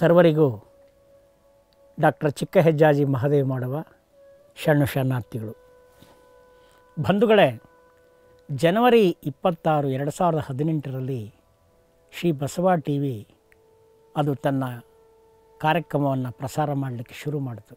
ಸರ್ವರಿಗೂ ಡಾಕ್ಟರ್ ಚಿಕ್ಕ ಹೆಜ್ಜಾಜಿ ಮಹದೇವ್ ಮಾಡುವ ಶರಣು ಶರಣಾರ್ಥಿಗಳು ಬಂಧುಗಳೇ ಜನವರಿ ಇಪ್ಪತ್ತಾರು ಎರಡು ಸಾವಿರದ ಹದಿನೆಂಟರಲ್ಲಿ ಶ್ರೀ ಬಸವ ಟಿ ವಿ ಅದು ತನ್ನ ಕಾರ್ಯಕ್ರಮವನ್ನು ಪ್ರಸಾರ ಮಾಡಲಿಕ್ಕೆ ಶುರು ಮಾಡಿತು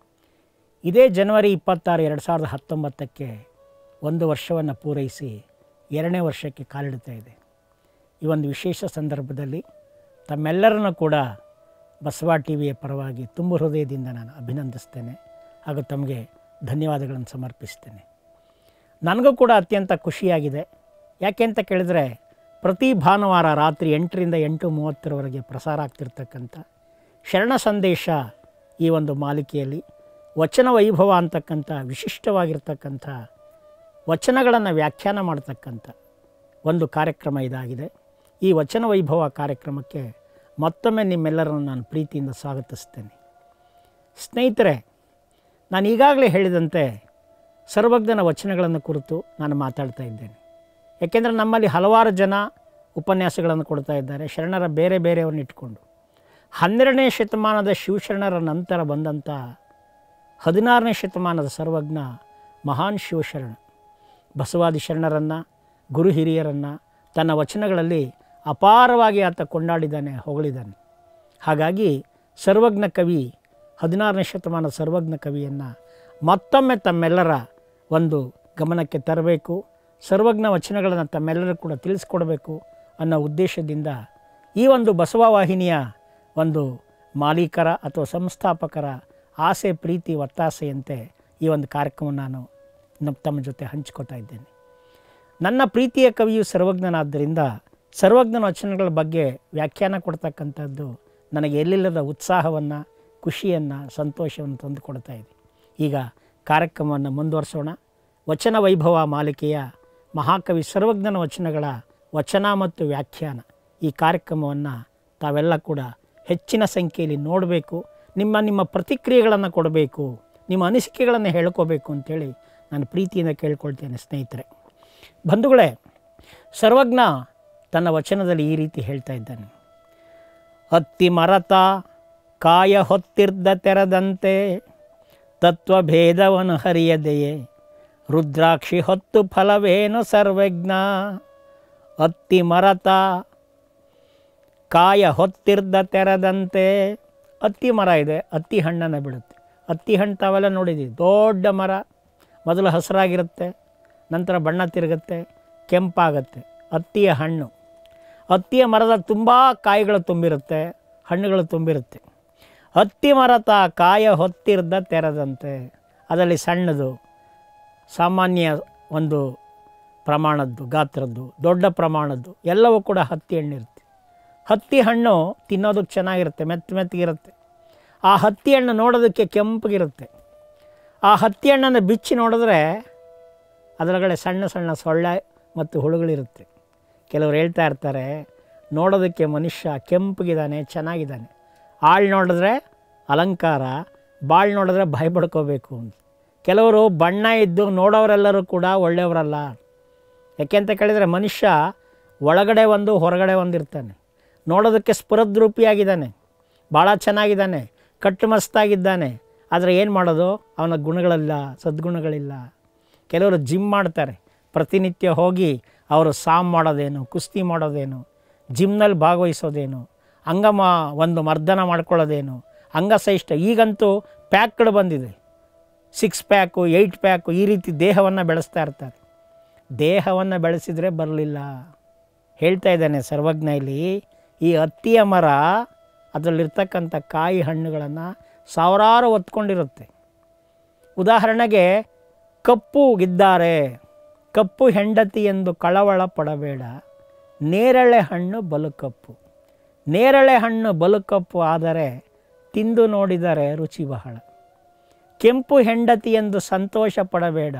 ಇದೇ ಜನವರಿ ಇಪ್ಪತ್ತಾರು ಎರಡು ಸಾವಿರದ ಹತ್ತೊಂಬತ್ತಕ್ಕೆ ಒಂದು ವರ್ಷವನ್ನು ಪೂರೈಸಿ ಎರಡನೇ ವರ್ಷಕ್ಕೆ ಕಾಲಿಡ್ತಾ ಇದೆ ಈ ಒಂದು ವಿಶೇಷ ಸಂದರ್ಭದಲ್ಲಿ ತಮ್ಮೆಲ್ಲರನ್ನು ಕೂಡ ಬಸವ ಟಿ ವಿಯ ಪರವಾಗಿ ತುಂಬ ಹೃದಯದಿಂದ ನಾನು ಅಭಿನಂದಿಸ್ತೇನೆ ಹಾಗೂ ತಮಗೆ ಧನ್ಯವಾದಗಳನ್ನು ಸಮರ್ಪಿಸ್ತೇನೆ ನನಗೂ ಕೂಡ ಅತ್ಯಂತ ಖುಷಿಯಾಗಿದೆ ಯಾಕೆ ಅಂತ ಕೇಳಿದರೆ ಪ್ರತಿ ಭಾನುವಾರ ರಾತ್ರಿ ಎಂಟರಿಂದ ಎಂಟು ಮೂವತ್ತರವರೆಗೆ ಪ್ರಸಾರ ಆಗ್ತಿರ್ತಕ್ಕಂಥ ಶರಣ ಸಂದೇಶ ಈ ಒಂದು ಮಾಲಿಕೆಯಲ್ಲಿ ವಚನ ವೈಭವ ಅಂತಕ್ಕಂಥ ವಿಶಿಷ್ಟವಾಗಿರ್ತಕ್ಕಂಥ ವಚನಗಳನ್ನು ವ್ಯಾಖ್ಯಾನ ಮಾಡ್ತಕ್ಕಂಥ ಒಂದು ಕಾರ್ಯಕ್ರಮ ಇದಾಗಿದೆ ಈ ವಚನ ವೈಭವ ಕಾರ್ಯಕ್ರಮಕ್ಕೆ ಮತ್ತೊಮ್ಮೆ ನಿಮ್ಮೆಲ್ಲರನ್ನು ನಾನು ಪ್ರೀತಿಯಿಂದ ಸ್ವಾಗತಿಸ್ತೇನೆ ಸ್ನೇಹಿತರೆ ನಾನು ಈಗಾಗಲೇ ಹೇಳಿದಂತೆ ಸರ್ವಜ್ಞನ ವಚನಗಳನ್ನು ಕುರಿತು ನಾನು ಮಾತಾಡ್ತಾ ಇದ್ದೇನೆ ಯಾಕೆಂದರೆ ನಮ್ಮಲ್ಲಿ ಹಲವಾರು ಜನ ಉಪನ್ಯಾಸಗಳನ್ನು ಕೊಡ್ತಾ ಇದ್ದಾರೆ ಶರಣರ ಬೇರೆ ಬೇರೆಯವ್ರನ್ನ ಇಟ್ಕೊಂಡು ಹನ್ನೆರಡನೇ ಶತಮಾನದ ಶಿವಶರಣರ ನಂತರ ಬಂದಂಥ ಹದಿನಾರನೇ ಶತಮಾನದ ಸರ್ವಜ್ಞ ಮಹಾನ್ ಶಿವಶರಣ ಬಸವಾದಿ ಶರಣರನ್ನು ಗುರು ಹಿರಿಯರನ್ನು ತನ್ನ ವಚನಗಳಲ್ಲಿ ಅಪಾರವಾಗಿ ಆತ ಕೊಂಡಾಡಿದ್ದಾನೆ ಹೊಗಳಿದ್ದಾನೆ ಹಾಗಾಗಿ ಸರ್ವಜ್ಞ ಕವಿ ಹದಿನಾರನೇ ಶತಮಾನದ ಸರ್ವಜ್ಞ ಕವಿಯನ್ನು ಮತ್ತೊಮ್ಮೆ ತಮ್ಮೆಲ್ಲರ ಒಂದು ಗಮನಕ್ಕೆ ತರಬೇಕು ಸರ್ವಜ್ಞ ವಚನಗಳನ್ನು ತಮ್ಮೆಲ್ಲರೂ ಕೂಡ ತಿಳಿಸ್ಕೊಡ್ಬೇಕು ಅನ್ನೋ ಉದ್ದೇಶದಿಂದ ಈ ಒಂದು ಬಸವ ವಾಹಿನಿಯ ಒಂದು ಮಾಲೀಕರ ಅಥವಾ ಸಂಸ್ಥಾಪಕರ ಆಸೆ ಪ್ರೀತಿ ಒತ್ತಾಸೆಯಂತೆ ಈ ಒಂದು ಕಾರ್ಯಕ್ರಮ ನಾನು ನಮ್ಮ ತಮ್ಮ ಜೊತೆ ಹಂಚ್ಕೋತಾ ಇದ್ದೇನೆ ನನ್ನ ಪ್ರೀತಿಯ ಕವಿಯು ಸರ್ವಜ್ಞನಾದ್ದರಿಂದ ಸರ್ವಜ್ಞನ ವಚನಗಳ ಬಗ್ಗೆ ವ್ಯಾಖ್ಯಾನ ಕೊಡ್ತಕ್ಕಂಥದ್ದು ನನಗೆ ಎಲ್ಲಿಲ್ಲದ ಉತ್ಸಾಹವನ್ನು ಖುಷಿಯನ್ನು ಸಂತೋಷವನ್ನು ತಂದುಕೊಡ್ತಾ ಇದೆ ಈಗ ಕಾರ್ಯಕ್ರಮವನ್ನು ಮುಂದುವರಿಸೋಣ ವಚನ ವೈಭವ ಮಾಲಿಕೆಯ ಮಹಾಕವಿ ಸರ್ವಜ್ಞನ ವಚನಗಳ ವಚನ ಮತ್ತು ವ್ಯಾಖ್ಯಾನ ಈ ಕಾರ್ಯಕ್ರಮವನ್ನು ತಾವೆಲ್ಲ ಕೂಡ ಹೆಚ್ಚಿನ ಸಂಖ್ಯೆಯಲ್ಲಿ ನೋಡಬೇಕು ನಿಮ್ಮ ನಿಮ್ಮ ಪ್ರತಿಕ್ರಿಯೆಗಳನ್ನು ಕೊಡಬೇಕು ನಿಮ್ಮ ಅನಿಸಿಕೆಗಳನ್ನು ಹೇಳ್ಕೋಬೇಕು ಅಂತೇಳಿ ನಾನು ಪ್ರೀತಿಯಿಂದ ಕೇಳ್ಕೊಳ್ತೇನೆ ಸ್ನೇಹಿತರೆ ಬಂಧುಗಳೇ ಸರ್ವಜ್ಞ ತನ್ನ ವಚನದಲ್ಲಿ ಈ ರೀತಿ ಹೇಳ್ತಾ ಇದ್ದಾನೆ ಹತ್ತಿ ಮರತ ಕಾಯ ಹೊತ್ತಿರ್ದ ತೆರದಂತೆ ತತ್ವಭೇದವನ್ನು ಹರಿಯದೆಯೇ ರುದ್ರಾಕ್ಷಿ ಹೊತ್ತು ಫಲವೇನು ಸರ್ವಜ್ಞ ಹತ್ತಿ ಮರತ ಕಾಯ ಹೊತ್ತಿರ್ದ ತೆರದಂತೆ ಹತ್ತಿ ಮರ ಇದೆ ಹತ್ತಿ ಹಣ್ಣನ್ನು ಬಿಡುತ್ತೆ ಹತ್ತಿ ಹಣ್ಣು ತಾವೆಲ್ಲ ನೋಡಿದ್ದೀವಿ ದೊಡ್ಡ ಮರ ಮೊದಲು ಹಸಿರಾಗಿರುತ್ತೆ ನಂತರ ಬಣ್ಣ ತಿರುಗುತ್ತೆ ಕೆಂಪಾಗತ್ತೆ ಹತ್ತಿಯ ಹಣ್ಣು ಹತ್ತಿಯ ಮರದ ತುಂಬ ಕಾಯಿಗಳು ತುಂಬಿರುತ್ತೆ ಹಣ್ಣುಗಳು ತುಂಬಿರುತ್ತೆ ಹತ್ತಿ ಮರದ ಕಾಯ ಹೊತ್ತಿರ್ದ ತೆರದಂತೆ ಅದರಲ್ಲಿ ಸಣ್ಣದು ಸಾಮಾನ್ಯ ಒಂದು ಪ್ರಮಾಣದ್ದು ಗಾತ್ರದ್ದು ದೊಡ್ಡ ಪ್ರಮಾಣದ್ದು ಎಲ್ಲವೂ ಕೂಡ ಹತ್ತಿ ಹಣ್ಣಿರುತ್ತೆ ಹತ್ತಿ ಹಣ್ಣು ತಿನ್ನೋದಕ್ಕೆ ಚೆನ್ನಾಗಿರುತ್ತೆ ಮೆತ್ತ ಮೆತ್ತಗಿರುತ್ತೆ ಆ ಹತ್ತಿ ಹಣ್ಣು ನೋಡೋದಕ್ಕೆ ಕೆಂಪಗಿರುತ್ತೆ ಆ ಹತ್ತಿ ಹಣ್ಣನ್ನು ಬಿಚ್ಚಿ ನೋಡಿದ್ರೆ ಅದರೊಳಗಡೆ ಸಣ್ಣ ಸಣ್ಣ ಸೊಳ್ಳೆ ಮತ್ತು ಹುಳುಗಳಿರುತ್ತೆ ಕೆಲವರು ಹೇಳ್ತಾ ಇರ್ತಾರೆ ನೋಡೋದಕ್ಕೆ ಮನುಷ್ಯ ಕೆಂಪಗಿದ್ದಾನೆ ಚೆನ್ನಾಗಿದ್ದಾನೆ ಆಳು ನೋಡಿದ್ರೆ ಅಲಂಕಾರ ಬಾಳು ನೋಡಿದ್ರೆ ಭಯ ಪಡ್ಕೋಬೇಕು ಅಂತ ಕೆಲವರು ಬಣ್ಣ ಇದ್ದು ನೋಡೋರೆಲ್ಲರೂ ಕೂಡ ಒಳ್ಳೆಯವರಲ್ಲ ಯಾಕೆಂತ ಕೇಳಿದರೆ ಮನುಷ್ಯ ಒಳಗಡೆ ಒಂದು ಹೊರಗಡೆ ಒಂದು ಇರ್ತಾನೆ ನೋಡೋದಕ್ಕೆ ಸ್ಫುರದ್ರೂಪಿಯಾಗಿದ್ದಾನೆ ಭಾಳ ಚೆನ್ನಾಗಿದ್ದಾನೆ ಕಟ್ಟುಮಸ್ತಾಗಿದ್ದಾನೆ ಆದರೆ ಏನು ಮಾಡೋದು ಅವನ ಗುಣಗಳಿಲ್ಲ ಸದ್ಗುಣಗಳಿಲ್ಲ ಕೆಲವರು ಜಿಮ್ ಮಾಡ್ತಾರೆ ಪ್ರತಿನಿತ್ಯ ಹೋಗಿ ಅವರು ಸಾಮ್ ಮಾಡೋದೇನು ಕುಸ್ತಿ ಮಾಡೋದೇನು ಜಿಮ್ನಲ್ಲಿ ಭಾಗವಹಿಸೋದೇನು ಅಂಗಮ ಒಂದು ಮರ್ದನ ಮಾಡ್ಕೊಳ್ಳೋದೇನು ಅಂಗಸಹಿಷ್ಠ ಈಗಂತೂ ಪ್ಯಾಕ್ಗಳು ಬಂದಿದೆ ಸಿಕ್ಸ್ ಪ್ಯಾಕು ಏಯ್ಟ್ ಪ್ಯಾಕು ಈ ರೀತಿ ದೇಹವನ್ನು ಬೆಳೆಸ್ತಾ ಇರ್ತಾರೆ ದೇಹವನ್ನು ಬೆಳೆಸಿದರೆ ಬರಲಿಲ್ಲ ಹೇಳ್ತಾ ಇದ್ದಾನೆ ಸರ್ವಜ್ಞ ಇಲ್ಲಿ ಈ ಹತ್ತಿಯ ಮರ ಅದರಲ್ಲಿರ್ತಕ್ಕಂಥ ಕಾಯಿ ಹಣ್ಣುಗಳನ್ನು ಸಾವಿರಾರು ಹೊತ್ಕೊಂಡಿರುತ್ತೆ ಉದಾಹರಣೆಗೆ ಕಪ್ಪು ಗಿದ್ದಾರೆ ಕಪ್ಪು ಹೆಂಡತಿ ಎಂದು ಕಳವಳ ಪಡಬೇಡ ನೇರಳೆ ಹಣ್ಣು ಬಲು ಕಪ್ಪು ನೇರಳೆ ಹಣ್ಣು ಬಲು ಕಪ್ಪು ಆದರೆ ತಿಂದು ನೋಡಿದರೆ ರುಚಿ ಬಹಳ ಕೆಂಪು ಹೆಂಡತಿ ಎಂದು ಸಂತೋಷ ಪಡಬೇಡ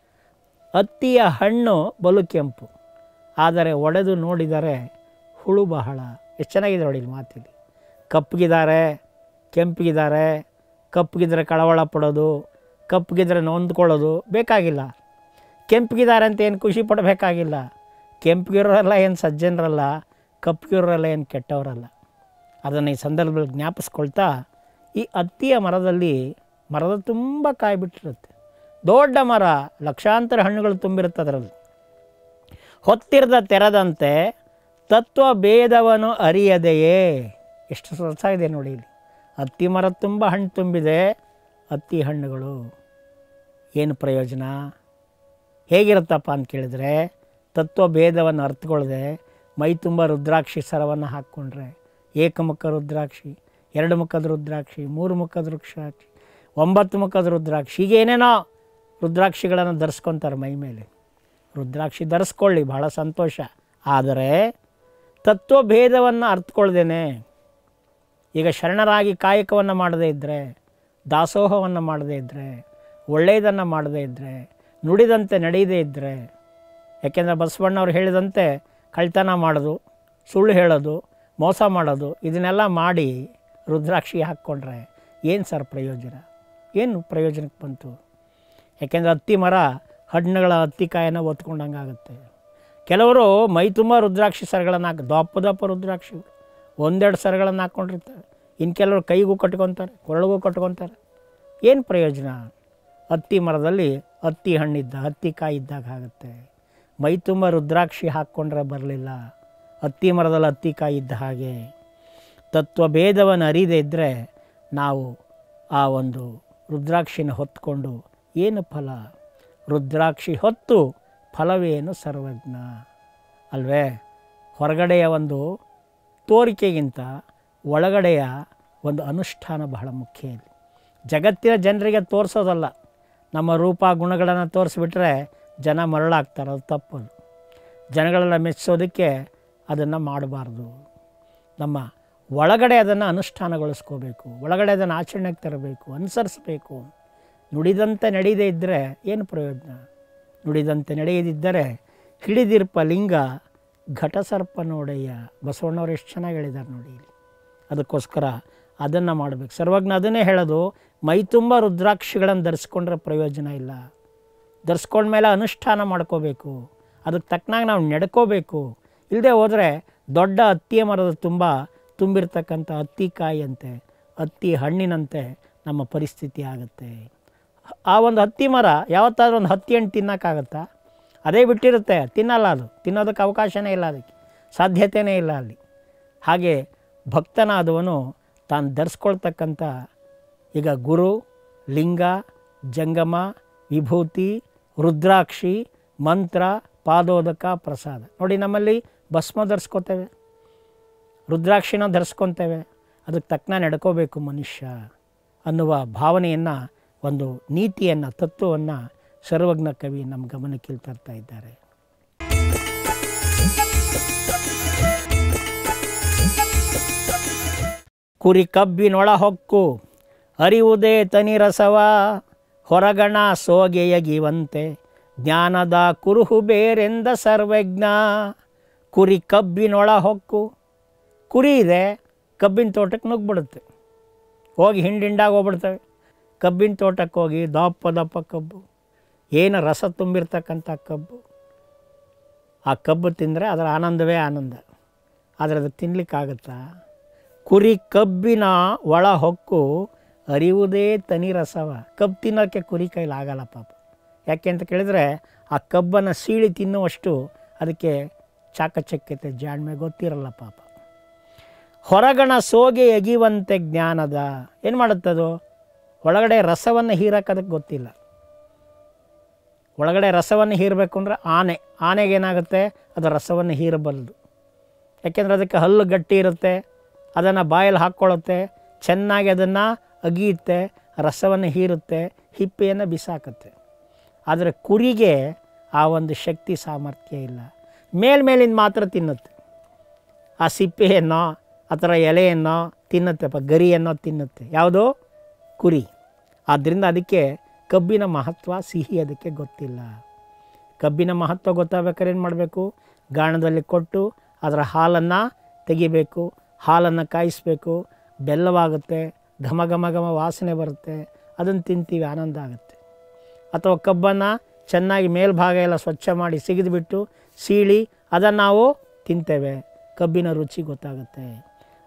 ಹತ್ತಿಯ ಹಣ್ಣು ಬಲು ಕೆಂಪು ಆದರೆ ಒಡೆದು ನೋಡಿದರೆ ಹುಳು ಬಹಳ ಎಷ್ಟು ಚೆನ್ನಾಗಿದೆ ನೋಡಿ ಇಲ್ಲಿ ಮಾತಿಲ್ಲಿ ಕಪ್ಪಗಿದ್ದಾರೆ ಕೆಂಪಗಿದ್ದಾರೆ ಕಪ್ಪಗಿದ್ರೆ ಕಳವಳ ಪಡೋದು ಕಪ್ಪಗಿದ್ರೆ ನೊಂದ್ಕೊಳ್ಳೋದು ಬೇಕಾಗಿಲ್ಲ ಕೆಂಪಗಿದ್ದಾರೆ ಅಂತ ಏನು ಖುಷಿ ಪಡಬೇಕಾಗಿಲ್ಲ ಕೆಂಪಗಿರೋರೆಲ್ಲ ಏನು ಸಜ್ಜನರಲ್ಲ ಕಪ್ಪಗಿರೋರೆಲ್ಲ ಏನು ಕೆಟ್ಟವರಲ್ಲ ಅದನ್ನು ಈ ಸಂದರ್ಭದಲ್ಲಿ ಜ್ಞಾಪಿಸ್ಕೊಳ್ತಾ ಈ ಹತ್ತಿಯ ಮರದಲ್ಲಿ ಮರದ ತುಂಬ ಕಾಯಿ ಬಿಟ್ಟಿರುತ್ತೆ ದೊಡ್ಡ ಮರ ಲಕ್ಷಾಂತರ ಹಣ್ಣುಗಳು ತುಂಬಿರುತ್ತೆ ಅದರಲ್ಲಿ ಹೊತ್ತಿರದ ತೆರದಂತೆ ತತ್ವ ಭೇದವನ್ನು ಅರಿಯದೆಯೇ ಎಷ್ಟು ಸೊಸ ಇದೆ ನೋಡಿ ಇಲ್ಲಿ ಹತ್ತಿ ಮರ ತುಂಬ ಹಣ್ಣು ತುಂಬಿದೆ ಹತ್ತಿ ಹಣ್ಣುಗಳು ಏನು ಪ್ರಯೋಜನ ಹೇಗಿರುತ್ತಪ್ಪ ಅಂತ ಕೇಳಿದರೆ ತತ್ವ ಭೇದವನ್ನು ಅರ್ಥಕೊಳ್ಳದೆ ಮೈ ತುಂಬ ರುದ್ರಾಕ್ಷಿ ಸರವನ್ನು ಹಾಕ್ಕೊಂಡ್ರೆ ಏಕಮುಖ ರುದ್ರಾಕ್ಷಿ ಎರಡು ಮುಖದ ರುದ್ರಾಕ್ಷಿ ಮೂರು ಮುಖದ ರುದ್ರಾಕ್ಷಿ ಒಂಬತ್ತು ಮುಖದ ರುದ್ರಾಕ್ಷಿ ಹೀಗೇನೇನೋ ರುದ್ರಾಕ್ಷಿಗಳನ್ನು ಧರಿಸ್ಕೊತಾರೆ ಮೈ ಮೇಲೆ ರುದ್ರಾಕ್ಷಿ ಧರಿಸ್ಕೊಳ್ಳಿ ಬಹಳ ಸಂತೋಷ ಆದರೆ ತತ್ವಭೇದವನ್ನು ಅರ್ಥಕೊಳ್ದೇನೆ ಈಗ ಶರಣರಾಗಿ ಕಾಯಕವನ್ನು ಮಾಡದೇ ಇದ್ದರೆ ದಾಸೋಹವನ್ನು ಮಾಡದೇ ಇದ್ದರೆ ಒಳ್ಳೆಯದನ್ನು ಮಾಡದೇ ಇದ್ದರೆ ನುಡಿದಂತೆ ನಡೆಯದೇ ಇದ್ದರೆ ಯಾಕೆಂದರೆ ಬಸವಣ್ಣವ್ರು ಹೇಳಿದಂತೆ ಕಳ್ತನ ಮಾಡೋದು ಸುಳ್ಳು ಹೇಳೋದು ಮೋಸ ಮಾಡೋದು ಇದನ್ನೆಲ್ಲ ಮಾಡಿ ರುದ್ರಾಕ್ಷಿ ಹಾಕ್ಕೊಂಡ್ರೆ ಏನು ಸರ್ ಪ್ರಯೋಜನ ಏನು ಪ್ರಯೋಜನಕ್ಕೆ ಬಂತು ಯಾಕೆಂದರೆ ಹತ್ತಿ ಮರ ಹಣ್ಣುಗಳ ಹತ್ತಿಕಾಯನ್ನು ಒತ್ಕೊಂಡಂಗೆ ಆಗುತ್ತೆ ಕೆಲವರು ಮೈ ತುಂಬ ರುದ್ರಾಕ್ಷಿ ಸರಗಳನ್ನು ಹಾಕಿ ದಪ್ಪ ದಪ್ಪ ರುದ್ರಾಕ್ಷಿ ಒಂದೆರಡು ಸರಗಳನ್ನು ಹಾಕ್ಕೊಂಡಿರ್ತಾರೆ ಇನ್ನು ಕೆಲವರು ಕೈಗೂ ಕಟ್ಕೊತಾರೆ ಕೊರಳಿಗೂ ಕಟ್ಕೊತಾರೆ ಏನು ಪ್ರಯೋಜನ ಹತ್ತಿ ಮರದಲ್ಲಿ ಹತ್ತಿ ಹಣ್ಣಿದ್ದ ಹತ್ತಿ ಕಾಯಿ ಇದ್ದಾಗ ಆಗುತ್ತೆ ಮೈ ತುಂಬ ರುದ್ರಾಕ್ಷಿ ಹಾಕ್ಕೊಂಡ್ರೆ ಬರಲಿಲ್ಲ ಹತ್ತಿ ಮರದಲ್ಲಿ ಹತ್ತಿ ಕಾಯಿ ಇದ್ದ ಹಾಗೆ ತತ್ವಭೇದವನ್ನು ಅರಿದೇ ಇದ್ದರೆ ನಾವು ಆ ಒಂದು ರುದ್ರಾಕ್ಷಿನ ಹೊತ್ಕೊಂಡು ಏನು ಫಲ ರುದ್ರಾಕ್ಷಿ ಹೊತ್ತು ಫಲವೇನು ಸರ್ವಜ್ಞ ಅಲ್ವೇ ಹೊರಗಡೆಯ ಒಂದು ತೋರಿಕೆಗಿಂತ ಒಳಗಡೆಯ ಒಂದು ಅನುಷ್ಠಾನ ಬಹಳ ಮುಖ್ಯ ಇಲ್ಲಿ ಜಗತ್ತಿನ ಜನರಿಗೆ ತೋರಿಸೋದಲ್ಲ ನಮ್ಮ ರೂಪ ಗುಣಗಳನ್ನು ತೋರಿಸ್ಬಿಟ್ರೆ ಜನ ಮರಳಾಗ್ತಾರೆ ಅದು ತಪ್ಪದು ಜನಗಳೆಲ್ಲ ಮೆಚ್ಚೋದಕ್ಕೆ ಅದನ್ನು ಮಾಡಬಾರ್ದು ನಮ್ಮ ಒಳಗಡೆ ಅದನ್ನು ಅನುಷ್ಠಾನಗೊಳಿಸ್ಕೋಬೇಕು ಒಳಗಡೆ ಅದನ್ನು ಆಚರಣೆಗೆ ತರಬೇಕು ಅನುಸರಿಸಬೇಕು ನುಡಿದಂತೆ ನಡೆಯದೇ ಇದ್ದರೆ ಏನು ಪ್ರಯೋಜನ ನುಡಿದಂತೆ ನಡೆಯದಿದ್ದರೆ ಹಿಡಿದಿರ್ಪ ಲಿಂಗ ಘಟಸರ್ಪ ನೋಡಯ್ಯ ಬಸವಣ್ಣವ್ರು ಎಷ್ಟು ಚೆನ್ನಾಗಿ ಹೇಳಿದ್ದಾರೆ ನೋಡಿ ಇಲ್ಲಿ ಅದಕ್ಕೋಸ್ಕರ ಅದನ್ನು ಮಾಡಬೇಕು ಸರ್ವಜ್ಞ ಅದನ್ನೇ ಹೇಳೋದು ಮೈ ತುಂಬ ರುದ್ರಾಕ್ಷಿಗಳನ್ನು ಧರಿಸ್ಕೊಂಡ್ರೆ ಪ್ರಯೋಜನ ಇಲ್ಲ ಧರಿಸ್ಕೊಂಡ್ಮೇಲೆ ಅನುಷ್ಠಾನ ಮಾಡ್ಕೋಬೇಕು ಅದಕ್ಕೆ ತಕ್ಕನಾಗಿ ನಾವು ನಡ್ಕೋಬೇಕು ಇಲ್ಲದೆ ಹೋದರೆ ದೊಡ್ಡ ಹತ್ತಿಯ ಮರದ ತುಂಬ ತುಂಬಿರ್ತಕ್ಕಂಥ ಹತ್ತಿ ಕಾಯಿಯಂತೆ ಹತ್ತಿ ಹಣ್ಣಿನಂತೆ ನಮ್ಮ ಪರಿಸ್ಥಿತಿ ಆಗುತ್ತೆ ಆ ಒಂದು ಹತ್ತಿ ಮರ ಯಾವತ್ತಾದ್ರೂ ಒಂದು ಹತ್ತಿ ಹಣ್ಣು ತಿನ್ನೋಕ್ಕಾಗತ್ತಾ ಅದೇ ಬಿಟ್ಟಿರುತ್ತೆ ತಿನ್ನಲ್ಲ ಅದು ತಿನ್ನೋದಕ್ಕೆ ಅವಕಾಶನೇ ಇಲ್ಲ ಅದಕ್ಕೆ ಸಾಧ್ಯತೆಯೇ ಇಲ್ಲ ಅಲ್ಲಿ ಹಾಗೆ ಭಕ್ತನಾದವನು ತಾನು ಧರಿಸ್ಕೊಳ್ತಕ್ಕಂಥ ಈಗ ಗುರು ಲಿಂಗ ಜಂಗಮ ವಿಭೂತಿ ರುದ್ರಾಕ್ಷಿ ಮಂತ್ರ ಪಾದೋದಕ ಪ್ರಸಾದ ನೋಡಿ ನಮ್ಮಲ್ಲಿ ಭಸ್ಮ ಧರಿಸ್ಕೋತೇವೆ ರುದ್ರಾಕ್ಷಿನ ಧರಿಸ್ಕೊತೇವೆ ಅದಕ್ಕೆ ತಕ್ಕನ ನಡ್ಕೋಬೇಕು ಮನುಷ್ಯ ಅನ್ನುವ ಭಾವನೆಯನ್ನು ಒಂದು ನೀತಿಯನ್ನು ತತ್ವವನ್ನು ಸರ್ವಜ್ಞ ಕವಿ ನಮ್ಮ ಗಮನಕ್ಕೆ ತರ್ತಾ ಇದ್ದಾರೆ ಕುರಿ ಕಬ್ಬಿನೊಳ ಹೊಕ್ಕು ಅರಿವುದೇ ತನಿರಸವ ಹೊರಗಣ ಸೋಗೆಯಗಿವಂತೆ ಜ್ಞಾನದ ಕುರುಹು ಬೇರೆಂದ ಸರ್ವಜ್ಞ ಕುರಿ ಕಬ್ಬಿನೊಳ ಹೊಕ್ಕು ಕುರಿ ಇದೆ ಕಬ್ಬಿನ ತೋಟಕ್ಕೆ ನುಗ್ಬಿಡುತ್ತೆ ಹೋಗಿ ಹಿಂಡಿಂಡಾಗಿ ಹೋಗ್ಬಿಡ್ತವೆ ಕಬ್ಬಿನ ತೋಟಕ್ಕೆ ಹೋಗಿ ದಪ್ಪ ದಪ್ಪ ಕಬ್ಬು ಏನು ರಸ ತುಂಬಿರ್ತಕ್ಕಂಥ ಕಬ್ಬು ಆ ಕಬ್ಬು ತಿಂದರೆ ಅದರ ಆನಂದವೇ ಆನಂದ ಆದರೆ ಅದು ತಿನ್ನಲಿಕ್ಕಾಗತ್ತಾ ಕುರಿ ಕಬ್ಬಿನ ಒಳ ಹೊಕ್ಕು ಅರಿವುದೇ ತನಿ ರಸವ ಕಬ್ಬು ತಿನ್ನೋಕ್ಕೆ ಕುರಿ ಕೈಲಿ ಆಗಲ್ಲ ಪಾಪ ಯಾಕೆ ಅಂತ ಕೇಳಿದರೆ ಆ ಕಬ್ಬನ್ನು ಸೀಳಿ ತಿನ್ನುವಷ್ಟು ಅದಕ್ಕೆ ಚಾಕಚಕ್ಯತೆ ಜಾಣ್ಮೆ ಗೊತ್ತಿರಲ್ಲ ಪಾಪ ಹೊರಗಣ ಸೋಗೆ ಎಗಿವಂತೆ ಜ್ಞಾನದ ಏನು ಮಾಡುತ್ತದು ಒಳಗಡೆ ರಸವನ್ನು ಹೀರಕ್ಕೆ ಅದಕ್ಕೆ ಗೊತ್ತಿಲ್ಲ ಒಳಗಡೆ ರಸವನ್ನು ಹೀರಬೇಕು ಅಂದರೆ ಆನೆ ಆನೆಗೆ ಏನಾಗುತ್ತೆ ಅದು ರಸವನ್ನು ಹೀರಬಲ್ಲದು ಯಾಕೆಂದರೆ ಅದಕ್ಕೆ ಹಲ್ಲು ಗಟ್ಟಿ ಇರುತ್ತೆ ಅದನ್ನು ಬಾಯಲ್ಲಿ ಹಾಕ್ಕೊಳ್ಳುತ್ತೆ ಚೆನ್ನಾಗಿ ಅದನ್ನು ಅಗಿಯುತ್ತೆ ರಸವನ್ನು ಹೀರುತ್ತೆ ಹಿಪ್ಪೆಯನ್ನು ಬಿಸಾಕುತ್ತೆ ಆದರೆ ಕುರಿಗೆ ಆ ಒಂದು ಶಕ್ತಿ ಸಾಮರ್ಥ್ಯ ಇಲ್ಲ ಮೇಲ್ಮೇಲಿಂದ ಮಾತ್ರ ತಿನ್ನುತ್ತೆ ಆ ಸಿಪ್ಪೆಯನ್ನು ಆ ಥರ ಎಲೆಯನ್ನು ತಿನ್ನುತ್ತೆಪ್ಪ ಗರಿಯನ್ನು ತಿನ್ನುತ್ತೆ ಯಾವುದು ಕುರಿ ಆದ್ದರಿಂದ ಅದಕ್ಕೆ ಕಬ್ಬಿನ ಮಹತ್ವ ಸಿಹಿ ಅದಕ್ಕೆ ಗೊತ್ತಿಲ್ಲ ಕಬ್ಬಿನ ಮಹತ್ವ ಗೊತ್ತಾಗ್ಬೇಕಾದ್ರೆ ಏನು ಮಾಡಬೇಕು ಗಾಣದಲ್ಲಿ ಕೊಟ್ಟು ಅದರ ಹಾಲನ್ನು ತೆಗಿಬೇಕು ಹಾಲನ್ನು ಕಾಯಿಸಬೇಕು ಬೆಲ್ಲವಾಗುತ್ತೆ ಘಮ ಘಮ ಘಮ ವಾಸನೆ ಬರುತ್ತೆ ಅದನ್ನು ತಿಂತೀವಿ ಆನಂದ ಆಗುತ್ತೆ ಅಥವಾ ಕಬ್ಬನ್ನು ಚೆನ್ನಾಗಿ ಮೇಲ್ಭಾಗ ಎಲ್ಲ ಸ್ವಚ್ಛ ಮಾಡಿ ಸಿಗಿದ್ಬಿಟ್ಟು ಸೀಳಿ ಅದನ್ನು ನಾವು ತಿಂತೇವೆ ಕಬ್ಬಿನ ರುಚಿ ಗೊತ್ತಾಗುತ್ತೆ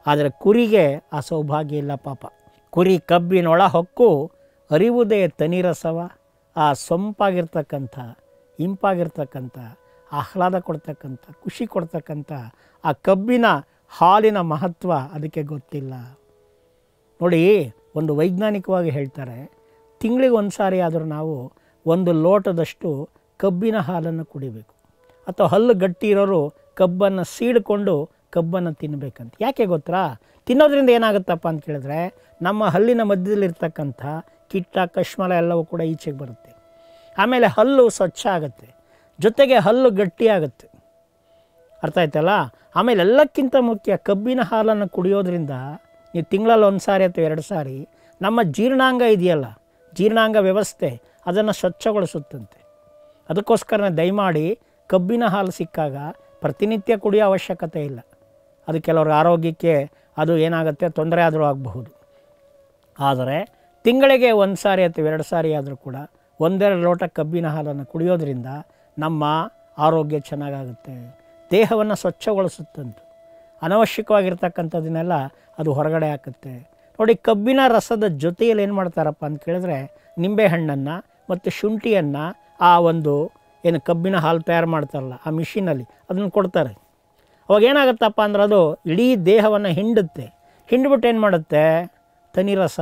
ಆದರೆ ಕುರಿಗೆ ಆ ಸೌಭಾಗ್ಯ ಇಲ್ಲ ಪಾಪ ಕುರಿ ಕಬ್ಬಿನೊಳ ಹೊಕ್ಕು ಅರಿವುದೇ ತನಿರಸವ ಆ ಸೊಂಪಾಗಿರ್ತಕ್ಕಂಥ ಇಂಪಾಗಿರ್ತಕ್ಕಂಥ ಆಹ್ಲಾದ ಕೊಡ್ತಕ್ಕಂಥ ಖುಷಿ ಕೊಡ್ತಕ್ಕಂಥ ಆ ಕಬ್ಬಿನ ಹಾಲಿನ ಮಹತ್ವ ಅದಕ್ಕೆ ಗೊತ್ತಿಲ್ಲ ನೋಡಿ ಒಂದು ವೈಜ್ಞಾನಿಕವಾಗಿ ಹೇಳ್ತಾರೆ ತಿಂಗಳಿಗೆ ಒಂದು ಸಾರಿ ಆದರೂ ನಾವು ಒಂದು ಲೋಟದಷ್ಟು ಕಬ್ಬಿನ ಹಾಲನ್ನು ಕುಡಿಬೇಕು ಅಥವಾ ಹಲ್ಲು ಗಟ್ಟಿ ಇರೋರು ಕಬ್ಬನ್ನು ಸೀಡ್ಕೊಂಡು ಕಬ್ಬನ್ನು ತಿನ್ನಬೇಕಂತ ಯಾಕೆ ಗೊತ್ತಾ ತಿನ್ನೋದ್ರಿಂದ ಏನಾಗುತ್ತಪ್ಪ ಅಂತ ಕೇಳಿದ್ರೆ ನಮ್ಮ ಹಲ್ಲಿನ ಮಧ್ಯದಲ್ಲಿರ್ತಕ್ಕಂಥ ಕಿಟ್ಟ ಕಶ್ಮಲ ಎಲ್ಲವೂ ಕೂಡ ಈಚೆಗೆ ಬರುತ್ತೆ ಆಮೇಲೆ ಹಲ್ಲು ಸ್ವಚ್ಛ ಆಗುತ್ತೆ ಜೊತೆಗೆ ಹಲ್ಲು ಗಟ್ಟಿಯಾಗುತ್ತೆ ಅರ್ಥ ಆಯ್ತಲ್ಲ ಆಮೇಲೆ ಎಲ್ಲಕ್ಕಿಂತ ಮುಖ್ಯ ಕಬ್ಬಿನ ಹಾಲನ್ನು ಕುಡಿಯೋದ್ರಿಂದ ನೀವು ತಿಂಗಳಲ್ಲಿ ಒಂದು ಸಾರಿ ಅಥವಾ ಎರಡು ಸಾರಿ ನಮ್ಮ ಜೀರ್ಣಾಂಗ ಇದೆಯಲ್ಲ ಜೀರ್ಣಾಂಗ ವ್ಯವಸ್ಥೆ ಅದನ್ನು ಸ್ವಚ್ಛಗೊಳಿಸುತ್ತಂತೆ ಅದಕ್ಕೋಸ್ಕರ ದಯಮಾಡಿ ಕಬ್ಬಿನ ಹಾಲು ಸಿಕ್ಕಾಗ ಪ್ರತಿನಿತ್ಯ ಕುಡಿಯೋ ಅವಶ್ಯಕತೆ ಇಲ್ಲ ಅದು ಕೆಲವ್ರ ಆರೋಗ್ಯಕ್ಕೆ ಅದು ಏನಾಗುತ್ತೆ ತೊಂದರೆ ಆದರೂ ಆಗಬಹುದು ಆದರೆ ತಿಂಗಳಿಗೆ ಒಂದು ಸಾರಿ ಅಥವಾ ಎರಡು ಸಾರಿ ಆದರೂ ಕೂಡ ಒಂದೆರಡು ಲೋಟ ಕಬ್ಬಿನ ಹಾಲನ್ನು ಕುಡಿಯೋದ್ರಿಂದ ನಮ್ಮ ಆರೋಗ್ಯ ಚೆನ್ನಾಗಾಗುತ್ತೆ ದೇಹವನ್ನು ಸ್ವಚ್ಛಗೊಳಿಸುತ್ತಂತೆ ಅನವಶ್ಯಕವಾಗಿರ್ತಕ್ಕಂಥದ್ದನ್ನೆಲ್ಲ ಅದು ಹೊರಗಡೆ ಹಾಕುತ್ತೆ ನೋಡಿ ಕಬ್ಬಿನ ರಸದ ಜೊತೆಯಲ್ಲಿ ಏನು ಮಾಡ್ತಾರಪ್ಪ ಅಂತ ಕೇಳಿದ್ರೆ ನಿಂಬೆಹಣ್ಣನ್ನು ಮತ್ತು ಶುಂಠಿಯನ್ನು ಆ ಒಂದು ಏನು ಕಬ್ಬಿನ ಹಾಲು ತಯಾರು ಮಾಡ್ತಾರಲ್ಲ ಆ ಮಿಷಿನಲ್ಲಿ ಅದನ್ನು ಕೊಡ್ತಾರೆ ಅವಾಗ ಏನಾಗುತ್ತಪ್ಪ ಅಂದ್ರೆ ಅದು ಇಡೀ ದೇಹವನ್ನು ಹಿಂಡುತ್ತೆ ಹಿಂಡ್ಬಿಟ್ಟು ಏನು ಮಾಡುತ್ತೆ ತನಿರಸ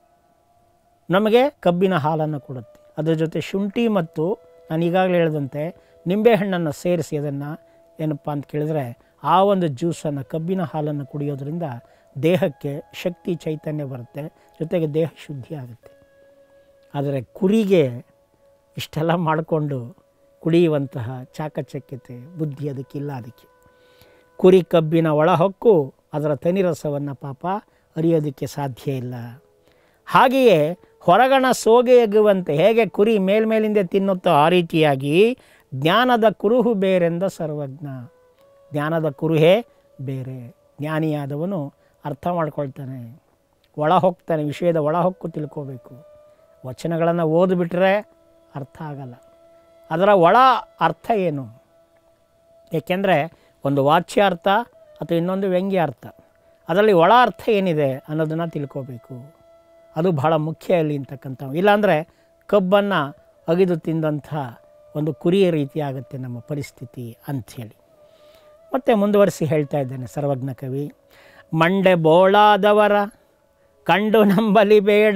ನಮಗೆ ಕಬ್ಬಿನ ಹಾಲನ್ನು ಕೊಡುತ್ತೆ ಅದ್ರ ಜೊತೆ ಶುಂಠಿ ಮತ್ತು ನಾನು ಈಗಾಗಲೇ ಹೇಳಿದಂತೆ ನಿಂಬೆಹಣ್ಣನ್ನು ಸೇರಿಸಿ ಅದನ್ನು ಏನಪ್ಪ ಅಂತ ಕೇಳಿದ್ರೆ ಆ ಒಂದು ಜ್ಯೂಸನ್ನು ಕಬ್ಬಿನ ಹಾಲನ್ನು ಕುಡಿಯೋದ್ರಿಂದ ದೇಹಕ್ಕೆ ಶಕ್ತಿ ಚೈತನ್ಯ ಬರುತ್ತೆ ಜೊತೆಗೆ ದೇಹ ಶುದ್ಧಿ ಆಗುತ್ತೆ ಆದರೆ ಕುರಿಗೆ ಇಷ್ಟೆಲ್ಲ ಮಾಡಿಕೊಂಡು ಕುಡಿಯುವಂತಹ ಚಾಕಚಕ್ಯತೆ ಬುದ್ಧಿ ಅದಕ್ಕಿಲ್ಲ ಅದಕ್ಕೆ ಕುರಿ ಕಬ್ಬಿನ ಒಳಹೊಕ್ಕು ಅದರ ತನಿರಸವನ್ನು ಪಾಪ ಅರಿಯೋದಕ್ಕೆ ಸಾಧ್ಯ ಇಲ್ಲ ಹಾಗೆಯೇ ಹೊರಗಣ ಸೋಗೆಯಗುವಂತೆ ಹೇಗೆ ಕುರಿ ಮೇಲ್ಮೇಲಿಂದ ತಿನ್ನುತ್ತೋ ಆ ರೀತಿಯಾಗಿ ಜ್ಞಾನದ ಕುರುಹು ಬೇರೆಂದ ಸರ್ವಜ್ಞ ಜ್ಞಾನದ ಕುರುಹೇ ಬೇರೆ ಜ್ಞಾನಿಯಾದವನು ಅರ್ಥ ಮಾಡ್ಕೊಳ್ತಾನೆ ಒಳ ಹೋಗ್ತಾನೆ ವಿಷಯದ ಒಳ ಹೊಕ್ಕು ತಿಳ್ಕೋಬೇಕು ವಚನಗಳನ್ನು ಓದಿಬಿಟ್ರೆ ಅರ್ಥ ಆಗಲ್ಲ ಅದರ ಒಳ ಅರ್ಥ ಏನು ಏಕೆಂದರೆ ಒಂದು ವಾಚ್ಯಾರ್ಥ ಅಥವಾ ಇನ್ನೊಂದು ವ್ಯಂಗ್ಯಾರ್ಥ ಅದರಲ್ಲಿ ಒಳ ಅರ್ಥ ಏನಿದೆ ಅನ್ನೋದನ್ನು ತಿಳ್ಕೋಬೇಕು ಅದು ಬಹಳ ಮುಖ್ಯ ಇಲ್ಲಿ ಅಂತಕ್ಕಂಥ ಇಲ್ಲಾಂದರೆ ಕಬ್ಬನ್ನು ಅಗಿದು ತಿಂದಂಥ ಒಂದು ಕುರಿಯ ರೀತಿ ಆಗುತ್ತೆ ನಮ್ಮ ಪರಿಸ್ಥಿತಿ ಅಂಥೇಳಿ ಮತ್ತೆ ಮುಂದುವರಿಸಿ ಹೇಳ್ತಾ ಇದ್ದೇನೆ ಸರ್ವಜ್ಞ ಕವಿ ಮಂಡೆ ಬೋಳಾದವರ ಕಂಡು ನಂಬಲಿ ಬೇಡ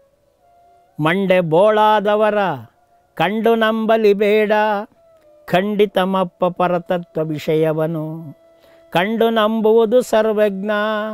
ಮಂಡೆ ಬೋಳಾದವರ ಕಂಡು ನಂಬಲಿ ಬೇಡ ಖಂಡಿತಮಪ್ಪ ಪರತತ್ವ ವಿಷಯವನು ಕಂಡು ನಂಬುವುದು ಸರ್ವಜ್ಞ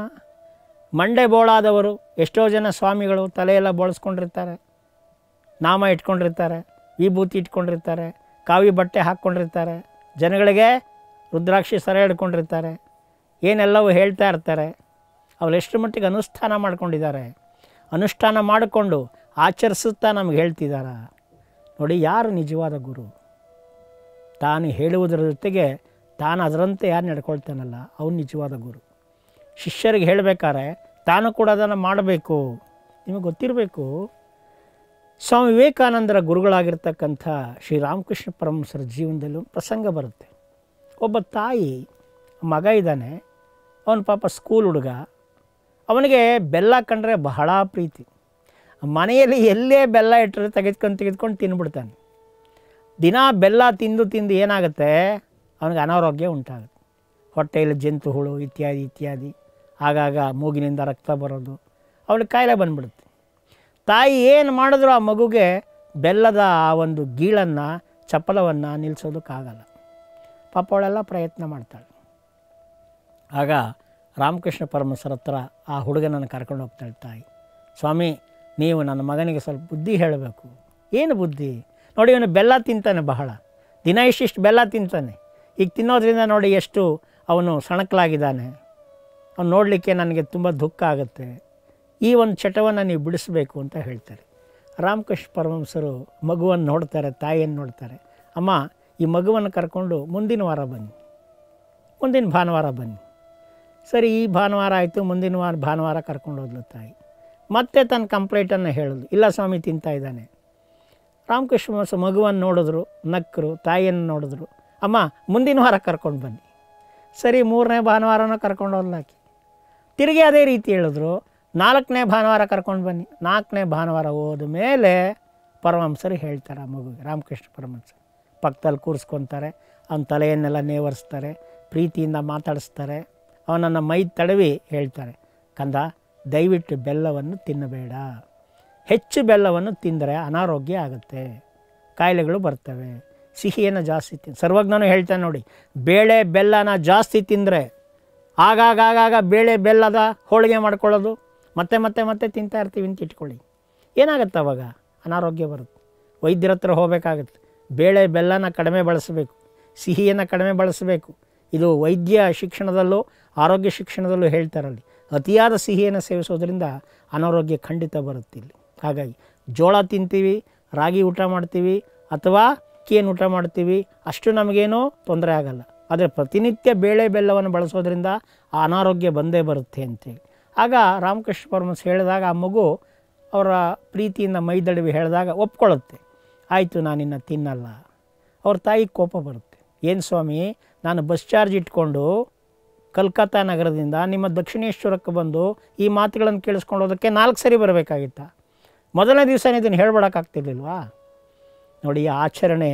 ಮಂಡೆ ಬೋಳಾದವರು ಎಷ್ಟೋ ಜನ ಸ್ವಾಮಿಗಳು ತಲೆಯೆಲ್ಲ ಬೋಳಿಸ್ಕೊಂಡಿರ್ತಾರೆ ನಾಮ ಇಟ್ಕೊಂಡಿರ್ತಾರೆ ವಿಭೂತಿ ಇಟ್ಕೊಂಡಿರ್ತಾರೆ ಕಾವಿ ಬಟ್ಟೆ ಹಾಕ್ಕೊಂಡಿರ್ತಾರೆ ಜನಗಳಿಗೆ ರುದ್ರಾಕ್ಷಿ ಸರ ಹಿಡ್ಕೊಂಡಿರ್ತಾರೆ ಏನೆಲ್ಲವೂ ಹೇಳ್ತಾ ಇರ್ತಾರೆ ಅವ್ರು ಎಷ್ಟು ಮಟ್ಟಿಗೆ ಅನುಷ್ಠಾನ ಮಾಡ್ಕೊಂಡಿದ್ದಾರೆ ಅನುಷ್ಠಾನ ಮಾಡಿಕೊಂಡು ಆಚರಿಸುತ್ತಾ ನಮ್ಗೆ ಹೇಳ್ತಿದ್ದಾರ ನೋಡಿ ಯಾರು ನಿಜವಾದ ಗುರು ತಾನು ಹೇಳುವುದರ ಜೊತೆಗೆ ತಾನು ಅದರಂತೆ ಯಾರು ನಡ್ಕೊಳ್ತಾನಲ್ಲ ಅವನು ನಿಜವಾದ ಗುರು ಶಿಷ್ಯರಿಗೆ ಹೇಳಬೇಕಾದ್ರೆ ತಾನು ಕೂಡ ಅದನ್ನು ಮಾಡಬೇಕು ನಿಮಗೆ ಗೊತ್ತಿರಬೇಕು ಸ್ವಾಮಿ ವಿವೇಕಾನಂದರ ಗುರುಗಳಾಗಿರ್ತಕ್ಕಂಥ ಶ್ರೀರಾಮಕೃಷ್ಣ ಪರಮಹಂಸರ ಜೀವನದಲ್ಲಿ ಒಂದು ಪ್ರಸಂಗ ಬರುತ್ತೆ ಒಬ್ಬ ತಾಯಿ ಮಗ ಇದ್ದಾನೆ ಅವನ ಪಾಪ ಸ್ಕೂಲ್ ಹುಡುಗ ಅವನಿಗೆ ಬೆಲ್ಲ ಕಂಡ್ರೆ ಬಹಳ ಪ್ರೀತಿ ಮನೆಯಲ್ಲಿ ಎಲ್ಲೇ ಬೆಲ್ಲ ಇಟ್ಟರೆ ತೆಗೆದ್ಕೊಂಡು ತೆಗೆದ್ಕೊಂಡು ತಿಂದ್ಬಿಡ್ತಾನೆ ದಿನ ಬೆಲ್ಲ ತಿಂದು ತಿಂದು ಏನಾಗುತ್ತೆ ಅವನಿಗೆ ಅನಾರೋಗ್ಯ ಉಂಟಾಗುತ್ತೆ ಹೊಟ್ಟೆಯಲ್ಲಿ ಜಂತು ಹುಳು ಇತ್ಯಾದಿ ಇತ್ಯಾದಿ ಆಗಾಗ ಮೂಗಿನಿಂದ ರಕ್ತ ಬರೋದು ಅವಳಿಗೆ ಕಾಯಿಲೆ ಬಂದ್ಬಿಡುತ್ತೆ ತಾಯಿ ಏನು ಮಾಡಿದ್ರು ಆ ಮಗುಗೆ ಬೆಲ್ಲದ ಆ ಒಂದು ಗೀಳನ್ನು ಚಪಲವನ್ನು ನಿಲ್ಲಿಸೋದಕ್ಕಾಗಲ್ಲ ಪಾಪ ಅವಳೆಲ್ಲ ಪ್ರಯತ್ನ ಮಾಡ್ತಾಳೆ ಆಗ ರಾಮಕೃಷ್ಣ ಪರಮಸರ ಹತ್ರ ಆ ಹುಡುಗನನ್ನು ಕರ್ಕೊಂಡು ಹೋಗ್ತಾಳೆ ತಾಯಿ ಸ್ವಾಮಿ ನೀವು ನನ್ನ ಮಗನಿಗೆ ಸ್ವಲ್ಪ ಬುದ್ಧಿ ಹೇಳಬೇಕು ಏನು ಬುದ್ಧಿ ನೋಡಿ ಇವನು ಬೆಲ್ಲ ತಿಂತಾನೆ ಬಹಳ ದಿನ ಇಷ್ಟಿಷ್ಟು ಬೆಲ್ಲ ತಿಂತಾನೆ ಈಗ ತಿನ್ನೋದ್ರಿಂದ ನೋಡಿ ಎಷ್ಟು ಅವನು ಸಣಕಲಾಗಿದ್ದಾನೆ ಅವ್ನು ನೋಡಲಿಕ್ಕೆ ನನಗೆ ತುಂಬ ದುಃಖ ಆಗುತ್ತೆ ಈ ಒಂದು ಚಟವನ್ನು ನೀವು ಬಿಡಿಸ್ಬೇಕು ಅಂತ ಹೇಳ್ತಾರೆ ರಾಮಕೃಷ್ಣ ಪರಮಹಂಸರು ಮಗುವನ್ನು ನೋಡ್ತಾರೆ ತಾಯಿಯನ್ನು ನೋಡ್ತಾರೆ ಅಮ್ಮ ಈ ಮಗುವನ್ನು ಕರ್ಕೊಂಡು ಮುಂದಿನ ವಾರ ಬನ್ನಿ ಮುಂದಿನ ಭಾನುವಾರ ಬನ್ನಿ ಸರಿ ಈ ಭಾನುವಾರ ಆಯಿತು ಮುಂದಿನ ವಾರ ಭಾನುವಾರ ಕರ್ಕೊಂಡು ಹೋದ್ಲು ತಾಯಿ ಮತ್ತೆ ತನ್ನ ಕಂಪ್ಲೇಂಟನ್ನು ಹೇಳಿದ್ಲು ಇಲ್ಲ ಸ್ವಾಮಿ ತಿಂತಾ ಇದ್ದಾನೆ ರಾಮಕೃಷ್ಣ ಪರಮಹಂಸ ಮಗುವನ್ನು ನೋಡಿದ್ರು ನಕ್ಕರು ತಾಯಿಯನ್ನು ನೋಡಿದ್ರು ಅಮ್ಮ ಮುಂದಿನ ವಾರ ಕರ್ಕೊಂಡು ಬನ್ನಿ ಸರಿ ಮೂರನೇ ಭಾನುವಾರನೂ ಕರ್ಕೊಂಡು ಹೋದ್ಲಾಕಿ ತಿರುಗಿ ಅದೇ ರೀತಿ ಹೇಳಿದ್ರು ನಾಲ್ಕನೇ ಭಾನುವಾರ ಕರ್ಕೊಂಡು ಬನ್ನಿ ನಾಲ್ಕನೇ ಭಾನುವಾರ ಹೋದ ಮೇಲೆ ಪರಮಹಂಸರು ಹೇಳ್ತಾರೆ ಆ ಮಗುಗೆ ರಾಮಕೃಷ್ಣ ಪರಮಹಂಸರು ಪಕ್ಕದಲ್ಲಿ ಕೂರಿಸ್ಕೊತಾರೆ ಅವನ ತಲೆಯನ್ನೆಲ್ಲ ನೇವರಿಸ್ತಾರೆ ಪ್ರೀತಿಯಿಂದ ಮಾತಾಡಿಸ್ತಾರೆ ಅವನನ್ನು ಮೈ ತಡವಿ ಹೇಳ್ತಾರೆ ಕಂದ ದಯವಿಟ್ಟು ಬೆಲ್ಲವನ್ನು ತಿನ್ನಬೇಡ ಹೆಚ್ಚು ಬೆಲ್ಲವನ್ನು ತಿಂದರೆ ಅನಾರೋಗ್ಯ ಆಗುತ್ತೆ ಕಾಯಿಲೆಗಳು ಬರ್ತವೆ ಸಿಹಿಯನ್ನು ಜಾಸ್ತಿ ತಿನ್ ಸರ್ವಜ್ಞನು ಹೇಳ್ತಾನೆ ನೋಡಿ ಬೇಳೆ ಬೆಲ್ಲನ ಜಾಸ್ತಿ ತಿಂದರೆ ಆಗಾಗ ಆಗಾಗ ಬೇಳೆ ಬೆಲ್ಲದ ಹೋಳಿಗೆ ಮಾಡ್ಕೊಳ್ಳೋದು ಮತ್ತೆ ಮತ್ತೆ ಮತ್ತೆ ತಿಂತಾ ಇರ್ತೀವಿ ಅಂತ ಇಟ್ಕೊಳ್ಳಿ ಏನಾಗುತ್ತೆ ಅವಾಗ ಅನಾರೋಗ್ಯ ಬರುತ್ತೆ ವೈದ್ಯರ ಹತ್ರ ಹೋಗಬೇಕಾಗುತ್ತೆ ಬೇಳೆ ಬೆಲ್ಲನ ಕಡಿಮೆ ಬಳಸಬೇಕು ಸಿಹಿಯನ್ನು ಕಡಿಮೆ ಬಳಸಬೇಕು ಇದು ವೈದ್ಯ ಶಿಕ್ಷಣದಲ್ಲೂ ಆರೋಗ್ಯ ಶಿಕ್ಷಣದಲ್ಲೂ ಹೇಳ್ತಾರಲ್ಲಿ ಅತಿಯಾದ ಸಿಹಿಯನ್ನು ಸೇವಿಸೋದ್ರಿಂದ ಅನಾರೋಗ್ಯ ಖಂಡಿತ ಬರುತ್ತೆ ಇಲ್ಲಿ ಹಾಗಾಗಿ ಜೋಳ ತಿಂತೀವಿ ರಾಗಿ ಊಟ ಮಾಡ್ತೀವಿ ಅಥವಾ ಅಕ್ಕಿಯನ್ನು ಊಟ ಮಾಡ್ತೀವಿ ಅಷ್ಟು ನಮಗೇನೂ ತೊಂದರೆ ಆಗಲ್ಲ ಆದರೆ ಪ್ರತಿನಿತ್ಯ ಬೇಳೆ ಬೆಲ್ಲವನ್ನು ಬಳಸೋದ್ರಿಂದ ಆ ಅನಾರೋಗ್ಯ ಬಂದೇ ಬರುತ್ತೆ ಅಂತೇಳಿ ಆಗ ರಾಮಕೃಷ್ಣ ಪರಮಸ್ ಹೇಳಿದಾಗ ಆ ಮಗು ಅವರ ಪ್ರೀತಿಯಿಂದ ಮೈದಡವಿ ಹೇಳಿದಾಗ ಒಪ್ಕೊಳ್ಳುತ್ತೆ ಆಯಿತು ನಾನಿನ್ನು ತಿನ್ನಲ್ಲ ಅವ್ರ ತಾಯಿಗೆ ಕೋಪ ಬರುತ್ತೆ ಏನು ಸ್ವಾಮಿ ನಾನು ಬಸ್ ಚಾರ್ಜ್ ಇಟ್ಕೊಂಡು ಕಲ್ಕತ್ತಾ ನಗರದಿಂದ ನಿಮ್ಮ ದಕ್ಷಿಣೇಶ್ವರಕ್ಕೆ ಬಂದು ಈ ಮಾತುಗಳನ್ನು ಕೇಳಿಸ್ಕೊಳ್ಳೋದಕ್ಕೆ ನಾಲ್ಕು ಸರಿ ಬರಬೇಕಾಗಿತ್ತಾ ಮೊದಲನೇ ದಿವಸ ಇದನ್ನು ಹೇಳ್ಬಿಡೋಕ್ಕಾಗ್ತಿರ್ಲಿಲ್ವಾ ನೋಡಿ ಈ ಆಚರಣೆ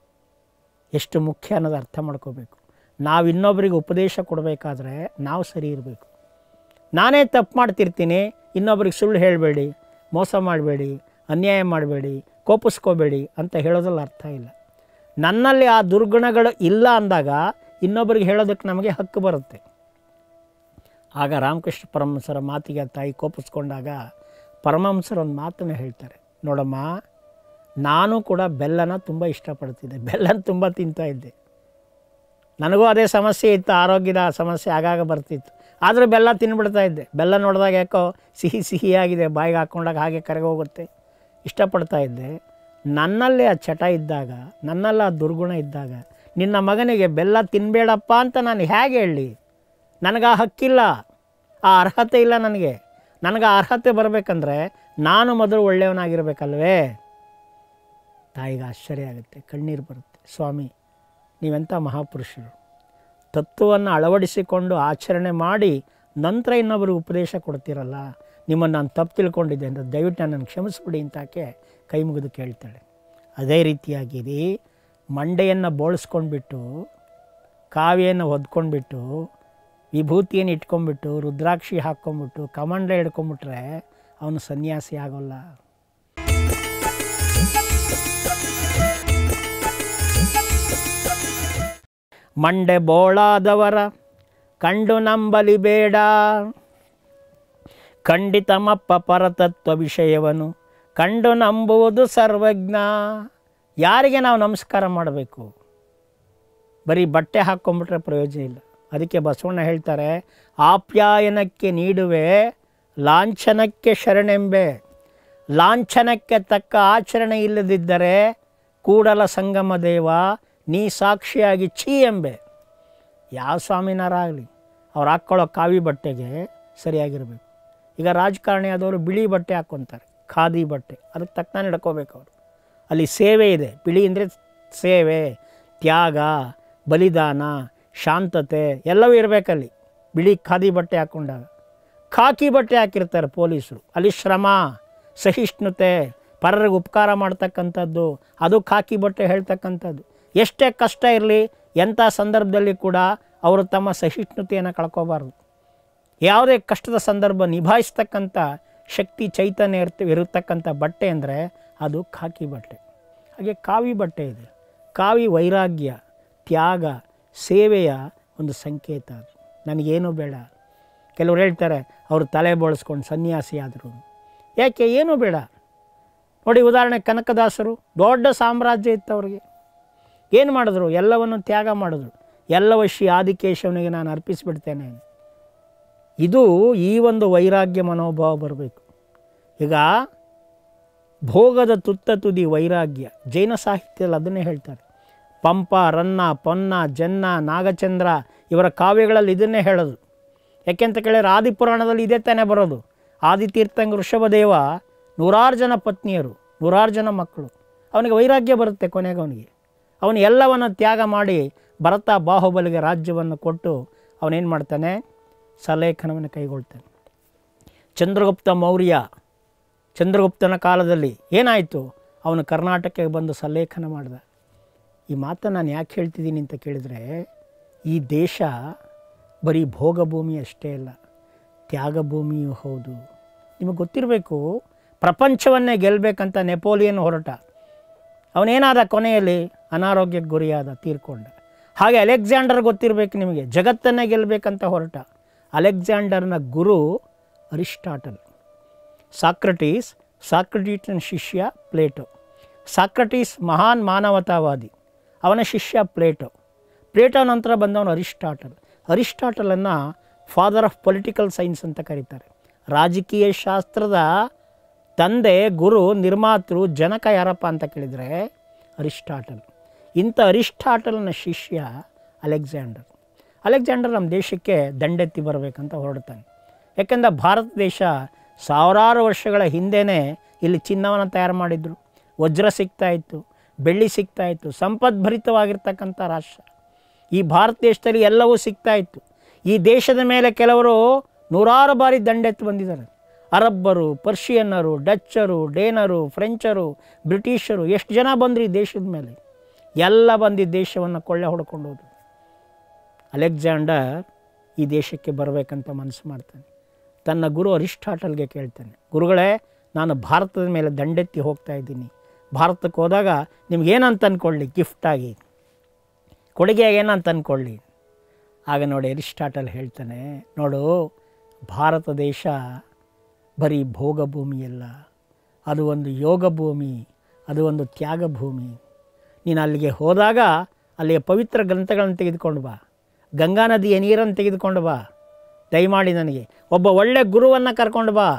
ಎಷ್ಟು ಮುಖ್ಯ ಅನ್ನೋದು ಅರ್ಥ ಮಾಡ್ಕೋಬೇಕು ನಾವು ಇನ್ನೊಬ್ಬರಿಗೆ ಉಪದೇಶ ಕೊಡಬೇಕಾದ್ರೆ ನಾವು ಸರಿ ಇರಬೇಕು ನಾನೇ ತಪ್ಪು ಮಾಡ್ತಿರ್ತೀನಿ ಇನ್ನೊಬ್ರಿಗೆ ಸುಳ್ಳು ಹೇಳಬೇಡಿ ಮೋಸ ಮಾಡಬೇಡಿ ಅನ್ಯಾಯ ಮಾಡಬೇಡಿ ಕೋಪಿಸ್ಕೋಬೇಡಿ ಅಂತ ಹೇಳೋದ್ರಲ್ಲಿ ಅರ್ಥ ಇಲ್ಲ ನನ್ನಲ್ಲಿ ಆ ದುರ್ಗುಣಗಳು ಇಲ್ಲ ಅಂದಾಗ ಇನ್ನೊಬ್ಬರಿಗೆ ಹೇಳೋದಕ್ಕೆ ನಮಗೆ ಹಕ್ಕು ಬರುತ್ತೆ ಆಗ ರಾಮಕೃಷ್ಣ ಪರಮಹಂಸರ ಮಾತಿಗೆ ಆ ತಾಯಿ ಕೋಪಿಸ್ಕೊಂಡಾಗ ಪರಮಹಂಸರು ಒಂದು ಮಾತನ್ನು ಹೇಳ್ತಾರೆ ನೋಡಮ್ಮ ನಾನು ಕೂಡ ಬೆಲ್ಲನ ತುಂಬ ಇಷ್ಟಪಡ್ತಿದ್ದೆ ಬೆಲ್ಲನ ತುಂಬ ತಿಂತಾ ಇದ್ದೆ ನನಗೂ ಅದೇ ಸಮಸ್ಯೆ ಇತ್ತು ಆರೋಗ್ಯದ ಸಮಸ್ಯೆ ಆಗಾಗ ಬರ್ತಿತ್ತು ಆದರೂ ಬೆಲ್ಲ ತಿನ್ಬಿಡ್ತಾ ಇದ್ದೆ ಬೆಲ್ಲ ನೋಡಿದಾಗ ಯಾಕೋ ಸಿಹಿ ಸಿಹಿಯಾಗಿದೆ ಬಾಯಿಗೆ ಹಾಕ್ಕೊಂಡಾಗ ಹಾಗೆ ಕರಗಿ ಹೋಗುತ್ತೆ ಇಷ್ಟಪಡ್ತಾ ಇದ್ದೆ ನನ್ನಲ್ಲಿ ಆ ಚಟ ಇದ್ದಾಗ ನನ್ನಲ್ಲಿ ಆ ದುರ್ಗುಣ ಇದ್ದಾಗ ನಿನ್ನ ಮಗನಿಗೆ ಬೆಲ್ಲ ತಿನ್ನಬೇಡಪ್ಪ ಅಂತ ನಾನು ಹೇಗೆ ಹೇಳಿ ನನಗೆ ಆ ಹಕ್ಕಿಲ್ಲ ಆ ಅರ್ಹತೆ ಇಲ್ಲ ನನಗೆ ನನಗೆ ಆ ಅರ್ಹತೆ ಬರಬೇಕಂದ್ರೆ ನಾನು ಮೊದಲು ಒಳ್ಳೆಯವನಾಗಿರ್ಬೇಕಲ್ವೇ ತಾಯಿಗೆ ಆಶ್ಚರ್ಯ ಆಗುತ್ತೆ ಕಣ್ಣೀರು ಬರುತ್ತೆ ಸ್ವಾಮಿ ನೀವೆಂಥ ಮಹಾಪುರುಷರು ತತ್ವವನ್ನು ಅಳವಡಿಸಿಕೊಂಡು ಆಚರಣೆ ಮಾಡಿ ನಂತರ ಇನ್ನೊಬ್ಬರಿಗೆ ಉಪದೇಶ ಕೊಡ್ತೀರಲ್ಲ ನಿಮ್ಮನ್ನು ನಾನು ತಪ್ಪು ತಿಳ್ಕೊಂಡಿದ್ದೆ ಅಂತ ದಯವಿಟ್ಟು ನನ್ನನ್ನು ಕ್ಷಮಿಸ್ಬಿಡಿ ಅಂತಾಕೆ ಕೈ ಮುಗಿದು ಕೇಳ್ತಾಳೆ ಅದೇ ರೀತಿಯಾಗಿ ಮಂಡೆಯನ್ನು ಬೋಳಿಸ್ಕೊಂಡ್ಬಿಟ್ಟು ಕಾವಿಯನ್ನು ಹೊದ್ಕೊಂಡ್ಬಿಟ್ಟು ವಿಭೂತಿಯನ್ನು ಇಟ್ಕೊಂಡ್ಬಿಟ್ಟು ರುದ್ರಾಕ್ಷಿ ಹಾಕ್ಕೊಂಬಿಟ್ಟು ಕಮಂಡ ಹಿಡ್ಕೊಂಬಿಟ್ರೆ ಅವನು ಸನ್ಯಾಸಿ ಆಗೋಲ್ಲ ಮಂಡೆ ಬೋಳಾದವರ ಕಂಡು ನಂಬಲಿ ಬೇಡ ಖಂಡಿತಮಪ್ಪ ಪರತತ್ವ ವಿಷಯವನ್ನು ಕಂಡು ನಂಬುವುದು ಸರ್ವಜ್ಞ ಯಾರಿಗೆ ನಾವು ನಮಸ್ಕಾರ ಮಾಡಬೇಕು ಬರೀ ಬಟ್ಟೆ ಹಾಕ್ಕೊಂಬಿಟ್ರೆ ಪ್ರಯೋಜನ ಇಲ್ಲ ಅದಕ್ಕೆ ಬಸವಣ್ಣ ಹೇಳ್ತಾರೆ ಆಪ್ಯಾಯನಕ್ಕೆ ನೀಡುವೆ ಲಾಂಛನಕ್ಕೆ ಶರಣೆಂಬೆ ಲಾಂಛನಕ್ಕೆ ತಕ್ಕ ಆಚರಣೆ ಇಲ್ಲದಿದ್ದರೆ ಕೂಡಲ ಸಂಗಮ ದೇವ ನೀ ಸಾಕ್ಷಿಯಾಗಿ ಛೀ ಎಂಬೆ ಯಾವ ಸ್ವಾಮಿನಾರಾಗಲಿ ಅವ್ರು ಹಾಕ್ಕೊಳ್ಳೋ ಕಾವಿ ಬಟ್ಟೆಗೆ ಸರಿಯಾಗಿರಬೇಕು ಈಗ ರಾಜಕಾರಣಿ ಆದವರು ಬಿಳಿ ಬಟ್ಟೆ ಹಾಕ್ಕೊತಾರೆ ಖಾದಿ ಬಟ್ಟೆ ಅದಕ್ಕೆ ತಕ್ಕನ ನಡ್ಕೋಬೇಕು ಅವರು ಅಲ್ಲಿ ಸೇವೆ ಇದೆ ಬಿಳಿ ಅಂದರೆ ಸೇವೆ ತ್ಯಾಗ ಬಲಿದಾನ ಶಾಂತತೆ ಎಲ್ಲವೂ ಇರಬೇಕಲ್ಲಿ ಬಿಳಿ ಖಾದಿ ಬಟ್ಟೆ ಹಾಕ್ಕೊಂಡಾಗ ಖಾಕಿ ಬಟ್ಟೆ ಹಾಕಿರ್ತಾರೆ ಪೊಲೀಸರು ಅಲ್ಲಿ ಶ್ರಮ ಸಹಿಷ್ಣುತೆ ಪರರಿಗೆ ಉಪಕಾರ ಮಾಡ್ತಕ್ಕಂಥದ್ದು ಅದು ಖಾಕಿ ಬಟ್ಟೆ ಹೇಳ್ತಕ್ಕಂಥದ್ದು ಎಷ್ಟೇ ಕಷ್ಟ ಇರಲಿ ಎಂಥ ಸಂದರ್ಭದಲ್ಲಿ ಕೂಡ ಅವರು ತಮ್ಮ ಸಹಿಷ್ಣುತೆಯನ್ನು ಕಳ್ಕೋಬಾರ್ದು ಯಾವುದೇ ಕಷ್ಟದ ಸಂದರ್ಭ ನಿಭಾಯಿಸ್ತಕ್ಕಂಥ ಶಕ್ತಿ ಚೈತನ್ಯ ಇರ್ತ ಇರತಕ್ಕಂಥ ಬಟ್ಟೆ ಅಂದರೆ ಅದು ಖಾಕಿ ಬಟ್ಟೆ ಹಾಗೆ ಕಾವಿ ಬಟ್ಟೆ ಇದೆ ಕಾವಿ ವೈರಾಗ್ಯ ತ್ಯಾಗ ಸೇವೆಯ ಒಂದು ಸಂಕೇತ ಅದು ನನಗೇನು ಬೇಡ ಕೆಲವ್ರು ಹೇಳ್ತಾರೆ ಅವರು ತಲೆ ಬೋಳಿಸ್ಕೊಂಡು ಸನ್ಯಾಸಿ ಆದರು ಯಾಕೆ ಏನೂ ಬೇಡ ನೋಡಿ ಉದಾಹರಣೆ ಕನಕದಾಸರು ದೊಡ್ಡ ಸಾಮ್ರಾಜ್ಯ ಇತ್ತು ಅವ್ರಿಗೆ ಏನು ಮಾಡಿದ್ರು ಎಲ್ಲವನ್ನು ತ್ಯಾಗ ಮಾಡಿದ್ರು ಎಲ್ಲವ ಶ್ರೀ ಆದಿಕೇಶವನಿಗೆ ನಾನು ಅರ್ಪಿಸಿಬಿಡ್ತೇನೆ ಇದು ಈ ಒಂದು ವೈರಾಗ್ಯ ಮನೋಭಾವ ಬರಬೇಕು ಈಗ ಭೋಗದ ತುತ್ತ ತುದಿ ವೈರಾಗ್ಯ ಜೈನ ಸಾಹಿತ್ಯದಲ್ಲಿ ಅದನ್ನೇ ಹೇಳ್ತಾರೆ ಪಂಪ ರನ್ನ ಪೊನ್ನ ಜನ್ನ ನಾಗಚಂದ್ರ ಇವರ ಕಾವ್ಯಗಳಲ್ಲಿ ಇದನ್ನೇ ಹೇಳೋದು ಯಾಕೆಂತ ಕೇಳಿದ್ರೆ ಆದಿಪುರಾಣದಲ್ಲಿ ಇದೇ ತಾನೇ ಬರೋದು ಆದಿತೀರ್ಥಂಗ ಋಷಭದೇವ ನೂರಾರು ಜನ ಪತ್ನಿಯರು ನೂರಾರು ಜನ ಮಕ್ಕಳು ಅವನಿಗೆ ವೈರಾಗ್ಯ ಬರುತ್ತೆ ಕೊನೆಗೆ ಅವನಿಗೆ ಅವನು ಎಲ್ಲವನ್ನು ತ್ಯಾಗ ಮಾಡಿ ಭರತ ಬಾಹುಬಲಿಗೆ ರಾಜ್ಯವನ್ನು ಕೊಟ್ಟು ಅವನೇನು ಮಾಡ್ತಾನೆ ಸಲೇಖನವನ್ನು ಕೈಗೊಳ್ತಾನೆ ಚಂದ್ರಗುಪ್ತ ಮೌರ್ಯ ಚಂದ್ರಗುಪ್ತನ ಕಾಲದಲ್ಲಿ ಏನಾಯಿತು ಅವನು ಕರ್ನಾಟಕಕ್ಕೆ ಬಂದು ಸಲ್ಲೇಖನ ಮಾಡಿದ ಈ ಮಾತನ್ನು ನಾನು ಯಾಕೆ ಹೇಳ್ತಿದ್ದೀನಿ ಅಂತ ಕೇಳಿದರೆ ಈ ದೇಶ ಬರೀ ಭೋಗಭೂಮಿ ಅಷ್ಟೇ ಅಲ್ಲ ತ್ಯಾಗ ಭೂಮಿಯೂ ಹೌದು ನಿಮಗೆ ಗೊತ್ತಿರಬೇಕು ಪ್ರಪಂಚವನ್ನೇ ಗೆಲ್ಲಬೇಕಂತ ನೆಪೋಲಿಯನ್ ಹೊರಟ ಅವನೇನಾದ ಕೊನೆಯಲ್ಲಿ ಅನಾರೋಗ್ಯಕ್ಕೆ ಗುರಿಯಾದ ತೀರ್ಕೊಂಡ ಹಾಗೆ ಅಲೆಕ್ಸಾಂಡರ್ ಗೊತ್ತಿರಬೇಕು ನಿಮಗೆ ಜಗತ್ತನ್ನೇ ಗೆಲ್ಲಬೇಕಂತ ಹೊರಟ ಅಲೆಕ್ಸಾಂಡರ್ನ ಗುರು ಅರಿಸ್ಟಾಟಲ್ ಸಾಕ್ರಟೀಸ್ ಸಾಕ್ರಟೀಸ್ನ ಶಿಷ್ಯ ಪ್ಲೇಟೋ ಸಾಕ್ರಟೀಸ್ ಮಹಾನ್ ಮಾನವತಾವಾದಿ ಅವನ ಶಿಷ್ಯ ಪ್ಲೇಟೋ ಪ್ಲೇಟೋ ನಂತರ ಬಂದವನು ಅರಿಸ್ಟಾಟಲ್ ಅರಿಸ್ಟಾಟಲನ್ನು ಫಾದರ್ ಆಫ್ ಪೊಲಿಟಿಕಲ್ ಸೈನ್ಸ್ ಅಂತ ಕರೀತಾರೆ ರಾಜಕೀಯ ಶಾಸ್ತ್ರದ ತಂದೆ ಗುರು ನಿರ್ಮಾತೃ ಜನಕ ಯಾರಪ್ಪ ಅಂತ ಕೇಳಿದರೆ ಅರಿಸ್ಟಾಟಲ್ ಇಂಥ ಅರಿಸ್ಟಾಟಲ್ನ ಶಿಷ್ಯ ಅಲೆಕ್ಸಾಂಡರ್ ಅಲೆಕ್ಸಾಂಡರ್ ನಮ್ಮ ದೇಶಕ್ಕೆ ದಂಡೆತ್ತಿ ಬರಬೇಕಂತ ಹೊರಡ್ತಾನೆ ಯಾಕೆಂದರೆ ಭಾರತ ದೇಶ ಸಾವಿರಾರು ವರ್ಷಗಳ ಹಿಂದೆಯೇ ಇಲ್ಲಿ ಚಿನ್ನವನ್ನು ತಯಾರು ಮಾಡಿದ್ರು ವಜ್ರ ಸಿಗ್ತಾ ಇತ್ತು ಬೆಳ್ಳಿ ಸಿಗ್ತಾ ಇತ್ತು ಸಂಪದ್ಭರಿತವಾಗಿರ್ತಕ್ಕಂಥ ರಾಷ್ಟ್ರ ಈ ಭಾರತ ದೇಶದಲ್ಲಿ ಎಲ್ಲವೂ ಸಿಗ್ತಾ ಇತ್ತು ಈ ದೇಶದ ಮೇಲೆ ಕೆಲವರು ನೂರಾರು ಬಾರಿ ದಂಡೆತ್ತು ಬಂದಿದ್ದಾರೆ ಅರಬ್ಬರು ಪರ್ಷಿಯನ್ನರು ಡಚ್ಚರು ಡೇನರು ಫ್ರೆಂಚರು ಬ್ರಿಟಿಷರು ಎಷ್ಟು ಜನ ಬಂದರು ಈ ದೇಶದ ಮೇಲೆ ಎಲ್ಲ ಬಂದು ಈ ದೇಶವನ್ನು ಕೊಳ್ಳೆ ಹೊಡ್ಕೊಂಡು ಹೋದ್ರು ಅಲೆಕ್ಸಾಂಡರ್ ಈ ದೇಶಕ್ಕೆ ಬರಬೇಕಂತ ಮನಸ್ಸು ಮಾಡ್ತಾನೆ ತನ್ನ ಗುರು ಅರಿಸ್ಟಾಟಲ್ಗೆ ಕೇಳ್ತಾನೆ ಗುರುಗಳೇ ನಾನು ಭಾರತದ ಮೇಲೆ ದಂಡೆತ್ತಿ ಹೋಗ್ತಾ ಇದ್ದೀನಿ ಭಾರತಕ್ಕೆ ಹೋದಾಗ ನಿಮ್ಗೇನಂತ ಅಂದ್ಕೊಳ್ಳಿ ಗಿಫ್ಟಾಗಿ ಕೊಡುಗೆಯಾಗಿ ಏನಂತ ಅಂದ್ಕೊಳ್ಳಿ ಆಗ ನೋಡಿ ಅರಿಸ್ಟಾಟಲ್ ಹೇಳ್ತಾನೆ ನೋಡು ಭಾರತ ದೇಶ ಬರೀ ಭೋಗ ಭೂಮಿಯಲ್ಲ ಅದು ಒಂದು ಯೋಗ ಭೂಮಿ ಅದು ಒಂದು ತ್ಯಾಗ ಭೂಮಿ ನೀನು ಅಲ್ಲಿಗೆ ಹೋದಾಗ ಅಲ್ಲಿಯ ಪವಿತ್ರ ಗ್ರಂಥಗಳನ್ನು ತೆಗೆದುಕೊಂಡು ಬಾ ಗಂಗಾ ನದಿಯ ನೀರನ್ನು ತೆಗೆದುಕೊಂಡು ಬಾ ದಯಮಾಡಿ ನನಗೆ ಒಬ್ಬ ಒಳ್ಳೆ ಗುರುವನ್ನು ಕರ್ಕೊಂಡು ಬಾ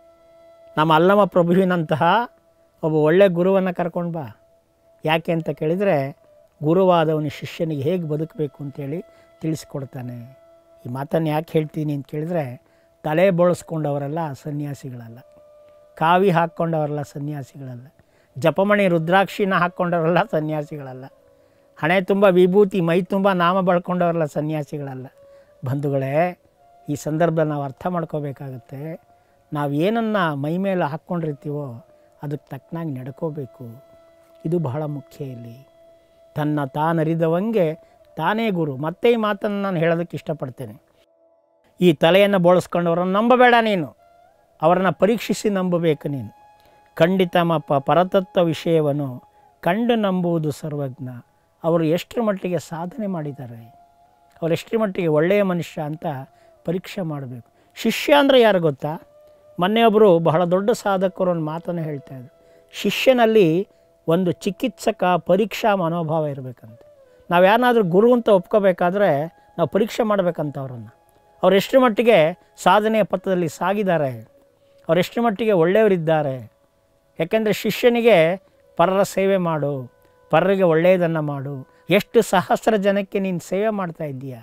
ನಮ್ಮ ಅಲ್ಲಮ ಪ್ರಭುವಿನಂತಹ ಒಬ್ಬ ಒಳ್ಳೆ ಗುರುವನ್ನು ಕರ್ಕೊಂಡು ಬಾ ಯಾಕೆ ಅಂತ ಕೇಳಿದರೆ ಗುರುವಾದವನ ಶಿಷ್ಯನಿಗೆ ಹೇಗೆ ಬದುಕಬೇಕು ಅಂತೇಳಿ ತಿಳಿಸ್ಕೊಡ್ತಾನೆ ಈ ಮಾತನ್ನು ಯಾಕೆ ಹೇಳ್ತೀನಿ ಅಂತ ಕೇಳಿದರೆ ತಲೆ ಬೋಳಿಸ್ಕೊಂಡವರೆಲ್ಲ ಸನ್ಯಾಸಿಗಳಲ್ಲ ಕಾವಿ ಹಾಕ್ಕೊಂಡವರೆಲ್ಲ ಸನ್ಯಾಸಿಗಳಲ್ಲ ಜಪಮಣಿ ರುದ್ರಾಕ್ಷಿನ ಹಾಕ್ಕೊಂಡವರೆಲ್ಲ ಸನ್ಯಾಸಿಗಳಲ್ಲ ಹಣೆ ತುಂಬ ವಿಭೂತಿ ಮೈ ತುಂಬ ನಾಮ ಬಳ್ಕೊಂಡವರೆಲ್ಲ ಸನ್ಯಾಸಿಗಳಲ್ಲ ಬಂಧುಗಳೇ ಈ ಸಂದರ್ಭದಲ್ಲಿ ನಾವು ಅರ್ಥ ಮಾಡ್ಕೋಬೇಕಾಗತ್ತೆ ನಾವು ಏನನ್ನು ಮೈ ಮೇಲೆ ಹಾಕ್ಕೊಂಡಿರ್ತೀವೋ ಅದಕ್ಕೆ ತಕ್ಕನಾಗಿ ನಡ್ಕೋಬೇಕು ಇದು ಬಹಳ ಮುಖ್ಯ ಇಲ್ಲಿ ತನ್ನ ತಾನರಿದವಂಗೆ ತಾನೇ ಗುರು ಮತ್ತೆ ಈ ಮಾತನ್ನು ನಾನು ಹೇಳೋದಕ್ಕೆ ಇಷ್ಟಪಡ್ತೇನೆ ಈ ತಲೆಯನ್ನು ಬೋಳಿಸ್ಕೊಂಡವ್ರನ್ನ ನಂಬಬೇಡ ನೀನು ಅವರನ್ನು ಪರೀಕ್ಷಿಸಿ ನಂಬಬೇಕು ನೀನು ಖಂಡಿತ ಮಪ್ಪ ಪರತತ್ವ ವಿಷಯವನ್ನು ಕಂಡು ನಂಬುವುದು ಸರ್ವಜ್ಞ ಅವರು ಎಷ್ಟರ ಮಟ್ಟಿಗೆ ಸಾಧನೆ ಮಾಡಿದ್ದಾರೆ ಅವರು ಎಷ್ಟರ ಮಟ್ಟಿಗೆ ಒಳ್ಳೆಯ ಮನುಷ್ಯ ಅಂತ ಪರೀಕ್ಷೆ ಮಾಡಬೇಕು ಶಿಷ್ಯ ಅಂದರೆ ಯಾರು ಗೊತ್ತಾ ಮೊನ್ನೆ ಒಬ್ಬರು ಬಹಳ ದೊಡ್ಡ ಸಾಧಕರು ಒಂದು ಮಾತನ್ನು ಹೇಳ್ತಾ ಇದ್ರು ಶಿಷ್ಯನಲ್ಲಿ ಒಂದು ಚಿಕಿತ್ಸಕ ಪರೀಕ್ಷಾ ಮನೋಭಾವ ಇರಬೇಕಂತೆ ನಾವು ಯಾರನ್ನಾದ್ರೂ ಗುರು ಅಂತ ಒಪ್ಕೋಬೇಕಾದ್ರೆ ನಾವು ಪರೀಕ್ಷೆ ಮಾಡಬೇಕಂತ ಅವರನ್ನು ಅವ್ರು ಎಷ್ಟರ ಮಟ್ಟಿಗೆ ಸಾಧನೆಯ ಪಥದಲ್ಲಿ ಸಾಗಿದ್ದಾರೆ ಅವ್ರು ಎಷ್ಟರ ಮಟ್ಟಿಗೆ ಒಳ್ಳೆಯವರಿದ್ದಾರೆ ಯಾಕೆಂದರೆ ಶಿಷ್ಯನಿಗೆ ಪರರ ಸೇವೆ ಮಾಡು ಪರರಿಗೆ ಒಳ್ಳೆಯದನ್ನು ಮಾಡು ಎಷ್ಟು ಸಹಸ್ರ ಜನಕ್ಕೆ ನೀನು ಸೇವೆ ಮಾಡ್ತಾ ಇದ್ದೀಯ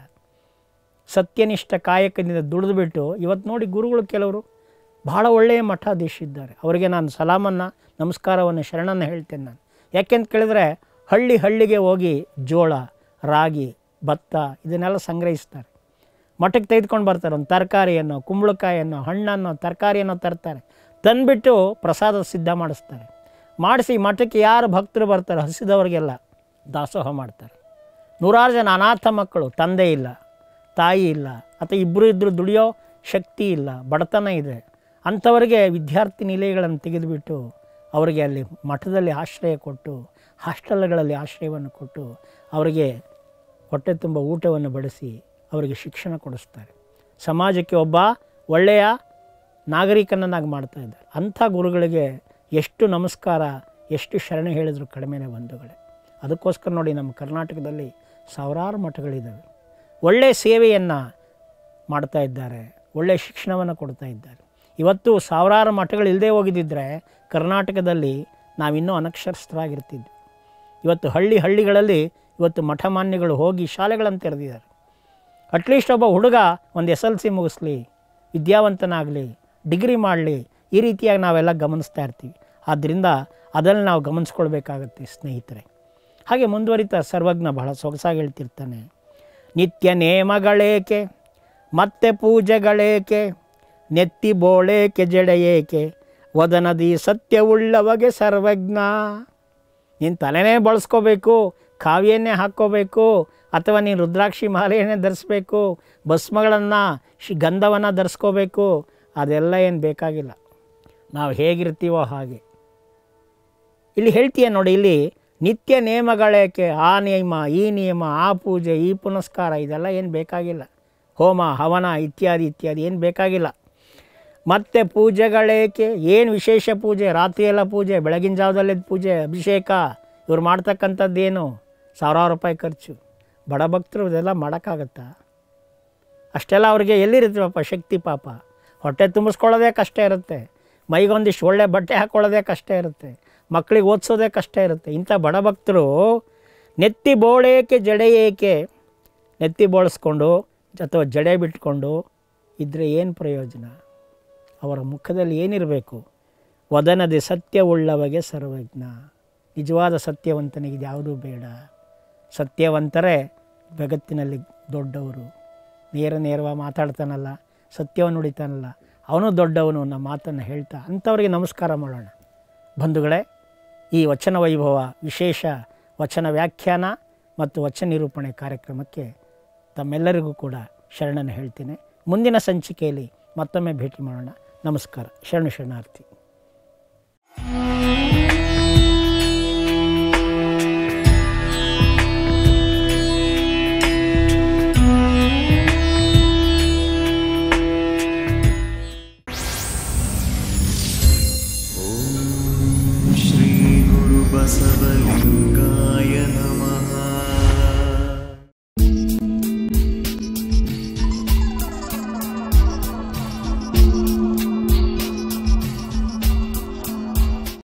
ಸತ್ಯನಿಷ್ಠ ಕಾಯಕದಿಂದ ದುಡಿದು ಬಿಟ್ಟು ಇವತ್ತು ನೋಡಿ ಗುರುಗಳು ಕೆಲವರು ಬಹಳ ಒಳ್ಳೆಯ ಮಠಾಧೀಶ ಇದ್ದಾರೆ ಅವರಿಗೆ ನಾನು ಸಲಾಮನ್ನು ನಮಸ್ಕಾರವನ್ನು ಶರಣನ್ನು ಹೇಳ್ತೇನೆ ನಾನು ಯಾಕೆಂತ ಕೇಳಿದ್ರೆ ಹಳ್ಳಿ ಹಳ್ಳಿಗೆ ಹೋಗಿ ಜೋಳ ರಾಗಿ ಭತ್ತ ಇದನ್ನೆಲ್ಲ ಸಂಗ್ರಹಿಸ್ತಾರೆ ಮಠಕ್ಕೆ ತೆಗೆದುಕೊಂಡು ಬರ್ತಾರೆ ಒಂದು ತರಕಾರಿಯನ್ನು ಕುಂಬಳಕಾಯಿಯನ್ನು ಹಣ್ಣನ್ನು ತರಕಾರಿಯನ್ನು ತರ್ತಾರೆ ತಂದುಬಿಟ್ಟು ಪ್ರಸಾದ ಸಿದ್ಧ ಮಾಡಿಸ್ತಾರೆ ಮಾಡಿಸಿ ಮಠಕ್ಕೆ ಯಾರು ಭಕ್ತರು ಬರ್ತಾರೆ ಹಸಿದವರಿಗೆಲ್ಲ ದಾಸೋಹ ಮಾಡ್ತಾರೆ ನೂರಾರು ಜನ ಅನಾಥ ಮಕ್ಕಳು ತಂದೆ ಇಲ್ಲ ತಾಯಿ ಇಲ್ಲ ಅಥವಾ ಇಬ್ಬರು ಇದ್ದರೂ ದುಡಿಯೋ ಶಕ್ತಿ ಇಲ್ಲ ಬಡತನ ಇದೆ ಅಂಥವರಿಗೆ ವಿದ್ಯಾರ್ಥಿ ನಿಲಯಗಳನ್ನು ತೆಗೆದುಬಿಟ್ಟು ಅವರಿಗೆ ಅಲ್ಲಿ ಮಠದಲ್ಲಿ ಆಶ್ರಯ ಕೊಟ್ಟು ಹಾಸ್ಟೆಲ್ಗಳಲ್ಲಿ ಆಶ್ರಯವನ್ನು ಕೊಟ್ಟು ಅವರಿಗೆ ಹೊಟ್ಟೆ ತುಂಬ ಊಟವನ್ನು ಬಡಿಸಿ ಅವರಿಗೆ ಶಿಕ್ಷಣ ಕೊಡಿಸ್ತಾರೆ ಸಮಾಜಕ್ಕೆ ಒಬ್ಬ ಒಳ್ಳೆಯ ನಾಗರಿಕನನ್ನಾಗಿ ಮಾಡ್ತಾ ಇದ್ದಾರೆ ಅಂಥ ಗುರುಗಳಿಗೆ ಎಷ್ಟು ನಮಸ್ಕಾರ ಎಷ್ಟು ಶರಣ ಹೇಳಿದ್ರು ಕಡಿಮೆನೇ ಬಂಧುಗಳೇ ಅದಕ್ಕೋಸ್ಕರ ನೋಡಿ ನಮ್ಮ ಕರ್ನಾಟಕದಲ್ಲಿ ಸಾವಿರಾರು ಮಠಗಳಿದ್ದಾವೆ ಒಳ್ಳೆಯ ಸೇವೆಯನ್ನು ಮಾಡ್ತಾ ಇದ್ದಾರೆ ಒಳ್ಳೆಯ ಶಿಕ್ಷಣವನ್ನು ಕೊಡ್ತಾ ಇದ್ದಾರೆ ಇವತ್ತು ಸಾವಿರಾರು ಮಠಗಳು ಇಲ್ಲದೆ ಹೋಗಿದ್ದಿದ್ರೆ ಕರ್ನಾಟಕದಲ್ಲಿ ನಾವಿನ್ನೂ ಅನಕ್ಷರಸ್ಥರಾಗಿರ್ತಿದ್ವಿ ಇವತ್ತು ಹಳ್ಳಿ ಹಳ್ಳಿಗಳಲ್ಲಿ ಇವತ್ತು ಮಠಮಾನ್ಯಗಳು ಹೋಗಿ ಶಾಲೆಗಳನ್ನು ತೆರೆದಿದ್ದಾರೆ ಅಟ್ಲೀಸ್ಟ್ ಒಬ್ಬ ಹುಡುಗ ಒಂದು ಎಸ್ ಎಲ್ ಸಿ ಮುಗಿಸ್ಲಿ ವಿದ್ಯಾವಂತನಾಗಲಿ ಡಿಗ್ರಿ ಮಾಡಲಿ ಈ ರೀತಿಯಾಗಿ ನಾವೆಲ್ಲ ಗಮನಿಸ್ತಾ ಇರ್ತೀವಿ ಆದ್ದರಿಂದ ಅದನ್ನು ನಾವು ಗಮನಿಸ್ಕೊಳ್ಬೇಕಾಗತ್ತೆ ಸ್ನೇಹಿತರೆ ಹಾಗೆ ಮುಂದುವರಿತಾ ಸರ್ವಜ್ಞ ಬಹಳ ಸೊಗಸಾಗಿ ಹೇಳ್ತಿರ್ತಾನೆ ನಿತ್ಯ ನೇಮಗಳೇಕೆ ಮತ್ತೆ ಪೂಜೆಗಳೇಕೆ ನೆತ್ತಿ ಬೋಳೇಕೆ ಜಡೆಯೇಕೆ ವದನದಿ ಸತ್ಯವುಳ್ಳವಗೆ ಸರ್ವಜ್ಞ ನೀನು ತಲೆನೇ ಬಳಸ್ಕೋಬೇಕು ಕಾವ್ಯನ್ನೇ ಹಾಕ್ಕೋಬೇಕು ಅಥವಾ ನೀನು ರುದ್ರಾಕ್ಷಿ ಮಾಲೆಯನ್ನೇ ಧರಿಸ್ಬೇಕು ಭಸ್ಮಗಳನ್ನು ಶಿ ಗಂಧವನ್ನು ಧರಿಸ್ಕೋಬೇಕು ಅದೆಲ್ಲ ಏನು ಬೇಕಾಗಿಲ್ಲ ನಾವು ಹೇಗಿರ್ತೀವೋ ಹಾಗೆ ಇಲ್ಲಿ ಹೇಳ್ತೀಯ ನೋಡಿ ಇಲ್ಲಿ ನಿತ್ಯ ನಿಯಮಗಳೇಕೆ ಆ ನಿಯಮ ಈ ನಿಯಮ ಆ ಪೂಜೆ ಈ ಪುನಸ್ಕಾರ ಇದೆಲ್ಲ ಏನು ಬೇಕಾಗಿಲ್ಲ ಹೋಮ ಹವನ ಇತ್ಯಾದಿ ಇತ್ಯಾದಿ ಏನು ಬೇಕಾಗಿಲ್ಲ ಮತ್ತು ಪೂಜೆಗಳೇಕೆ ಏನು ವಿಶೇಷ ಪೂಜೆ ರಾತ್ರಿಯೆಲ್ಲ ಪೂಜೆ ಬೆಳಗಿನ ಜಾವದಲ್ಲಿದ್ದ ಪೂಜೆ ಅಭಿಷೇಕ ಇವ್ರು ಮಾಡ್ತಕ್ಕಂಥದ್ದೇನು ಸಾವಿರಾರು ರೂಪಾಯಿ ಖರ್ಚು ಬಡ ಭಕ್ತರು ಇದೆಲ್ಲ ಮಾಡೋಕ್ಕಾಗತ್ತಾ ಅಷ್ಟೆಲ್ಲ ಅವ್ರಿಗೆ ಎಲ್ಲಿರುತ್ತಪ್ಪ ಶಕ್ತಿ ಪಾಪ ಹೊಟ್ಟೆ ತುಂಬಿಸ್ಕೊಳ್ಳೋದೇ ಕಷ್ಟ ಇರುತ್ತೆ ಮೈಗೊಂದಿಷ್ಟು ಒಳ್ಳೆ ಬಟ್ಟೆ ಹಾಕ್ಕೊಳ್ಳೋದೇ ಕಷ್ಟ ಇರುತ್ತೆ ಮಕ್ಕಳಿಗೆ ಓದಿಸೋದೇ ಕಷ್ಟ ಇರುತ್ತೆ ಇಂಥ ಬಡ ಭಕ್ತರು ನೆತ್ತಿ ಬೋಳೇಕೆ ಜಡೆ ಏಕೆ ನೆತ್ತಿ ಬೋಳಿಸ್ಕೊಂಡು ಅಥವಾ ಜಡೆ ಬಿಟ್ಕೊಂಡು ಇದ್ದರೆ ಏನು ಪ್ರಯೋಜನ ಅವರ ಮುಖದಲ್ಲಿ ಏನಿರಬೇಕು ವದನದೆ ಸತ್ಯವುಳ್ಳವಗೆ ಸರ್ವಜ್ಞ ನಿಜವಾದ ಸತ್ಯವಂತನಿಗೆ ಇದು ಯಾವುದೂ ಬೇಡ ಸತ್ಯವಂತರೇ ಜಗತ್ತಿನಲ್ಲಿ ದೊಡ್ಡವರು ನೇರ ನೇರವಾಗಿ ಮಾತಾಡ್ತಾನಲ್ಲ ಸತ್ಯವನ್ನು ನುಡಿತಾನಲ್ಲ ಅವನು ದೊಡ್ಡವನು ಅನ್ನೋ ಮಾತನ್ನು ಹೇಳ್ತಾ ಅಂಥವ್ರಿಗೆ ನಮಸ್ಕಾರ ಮಾಡೋಣ ಬಂಧುಗಳೇ ಈ ವಚನ ವೈಭವ ವಿಶೇಷ ವಚನ ವ್ಯಾಖ್ಯಾನ ಮತ್ತು ವಚನ ನಿರೂಪಣೆ ಕಾರ್ಯಕ್ರಮಕ್ಕೆ ತಮ್ಮೆಲ್ಲರಿಗೂ ಕೂಡ ಶರಣನ್ನು ಹೇಳ್ತೇನೆ ಮುಂದಿನ ಸಂಚಿಕೆಯಲ್ಲಿ ಮತ್ತೊಮ್ಮೆ ಭೇಟಿ ಮಾಡೋಣ ನಮಸ್ಕಾರ ಶರಣು ಶರಣಾರ್ಥಿ श्रीगुरुबसवलिङ्ग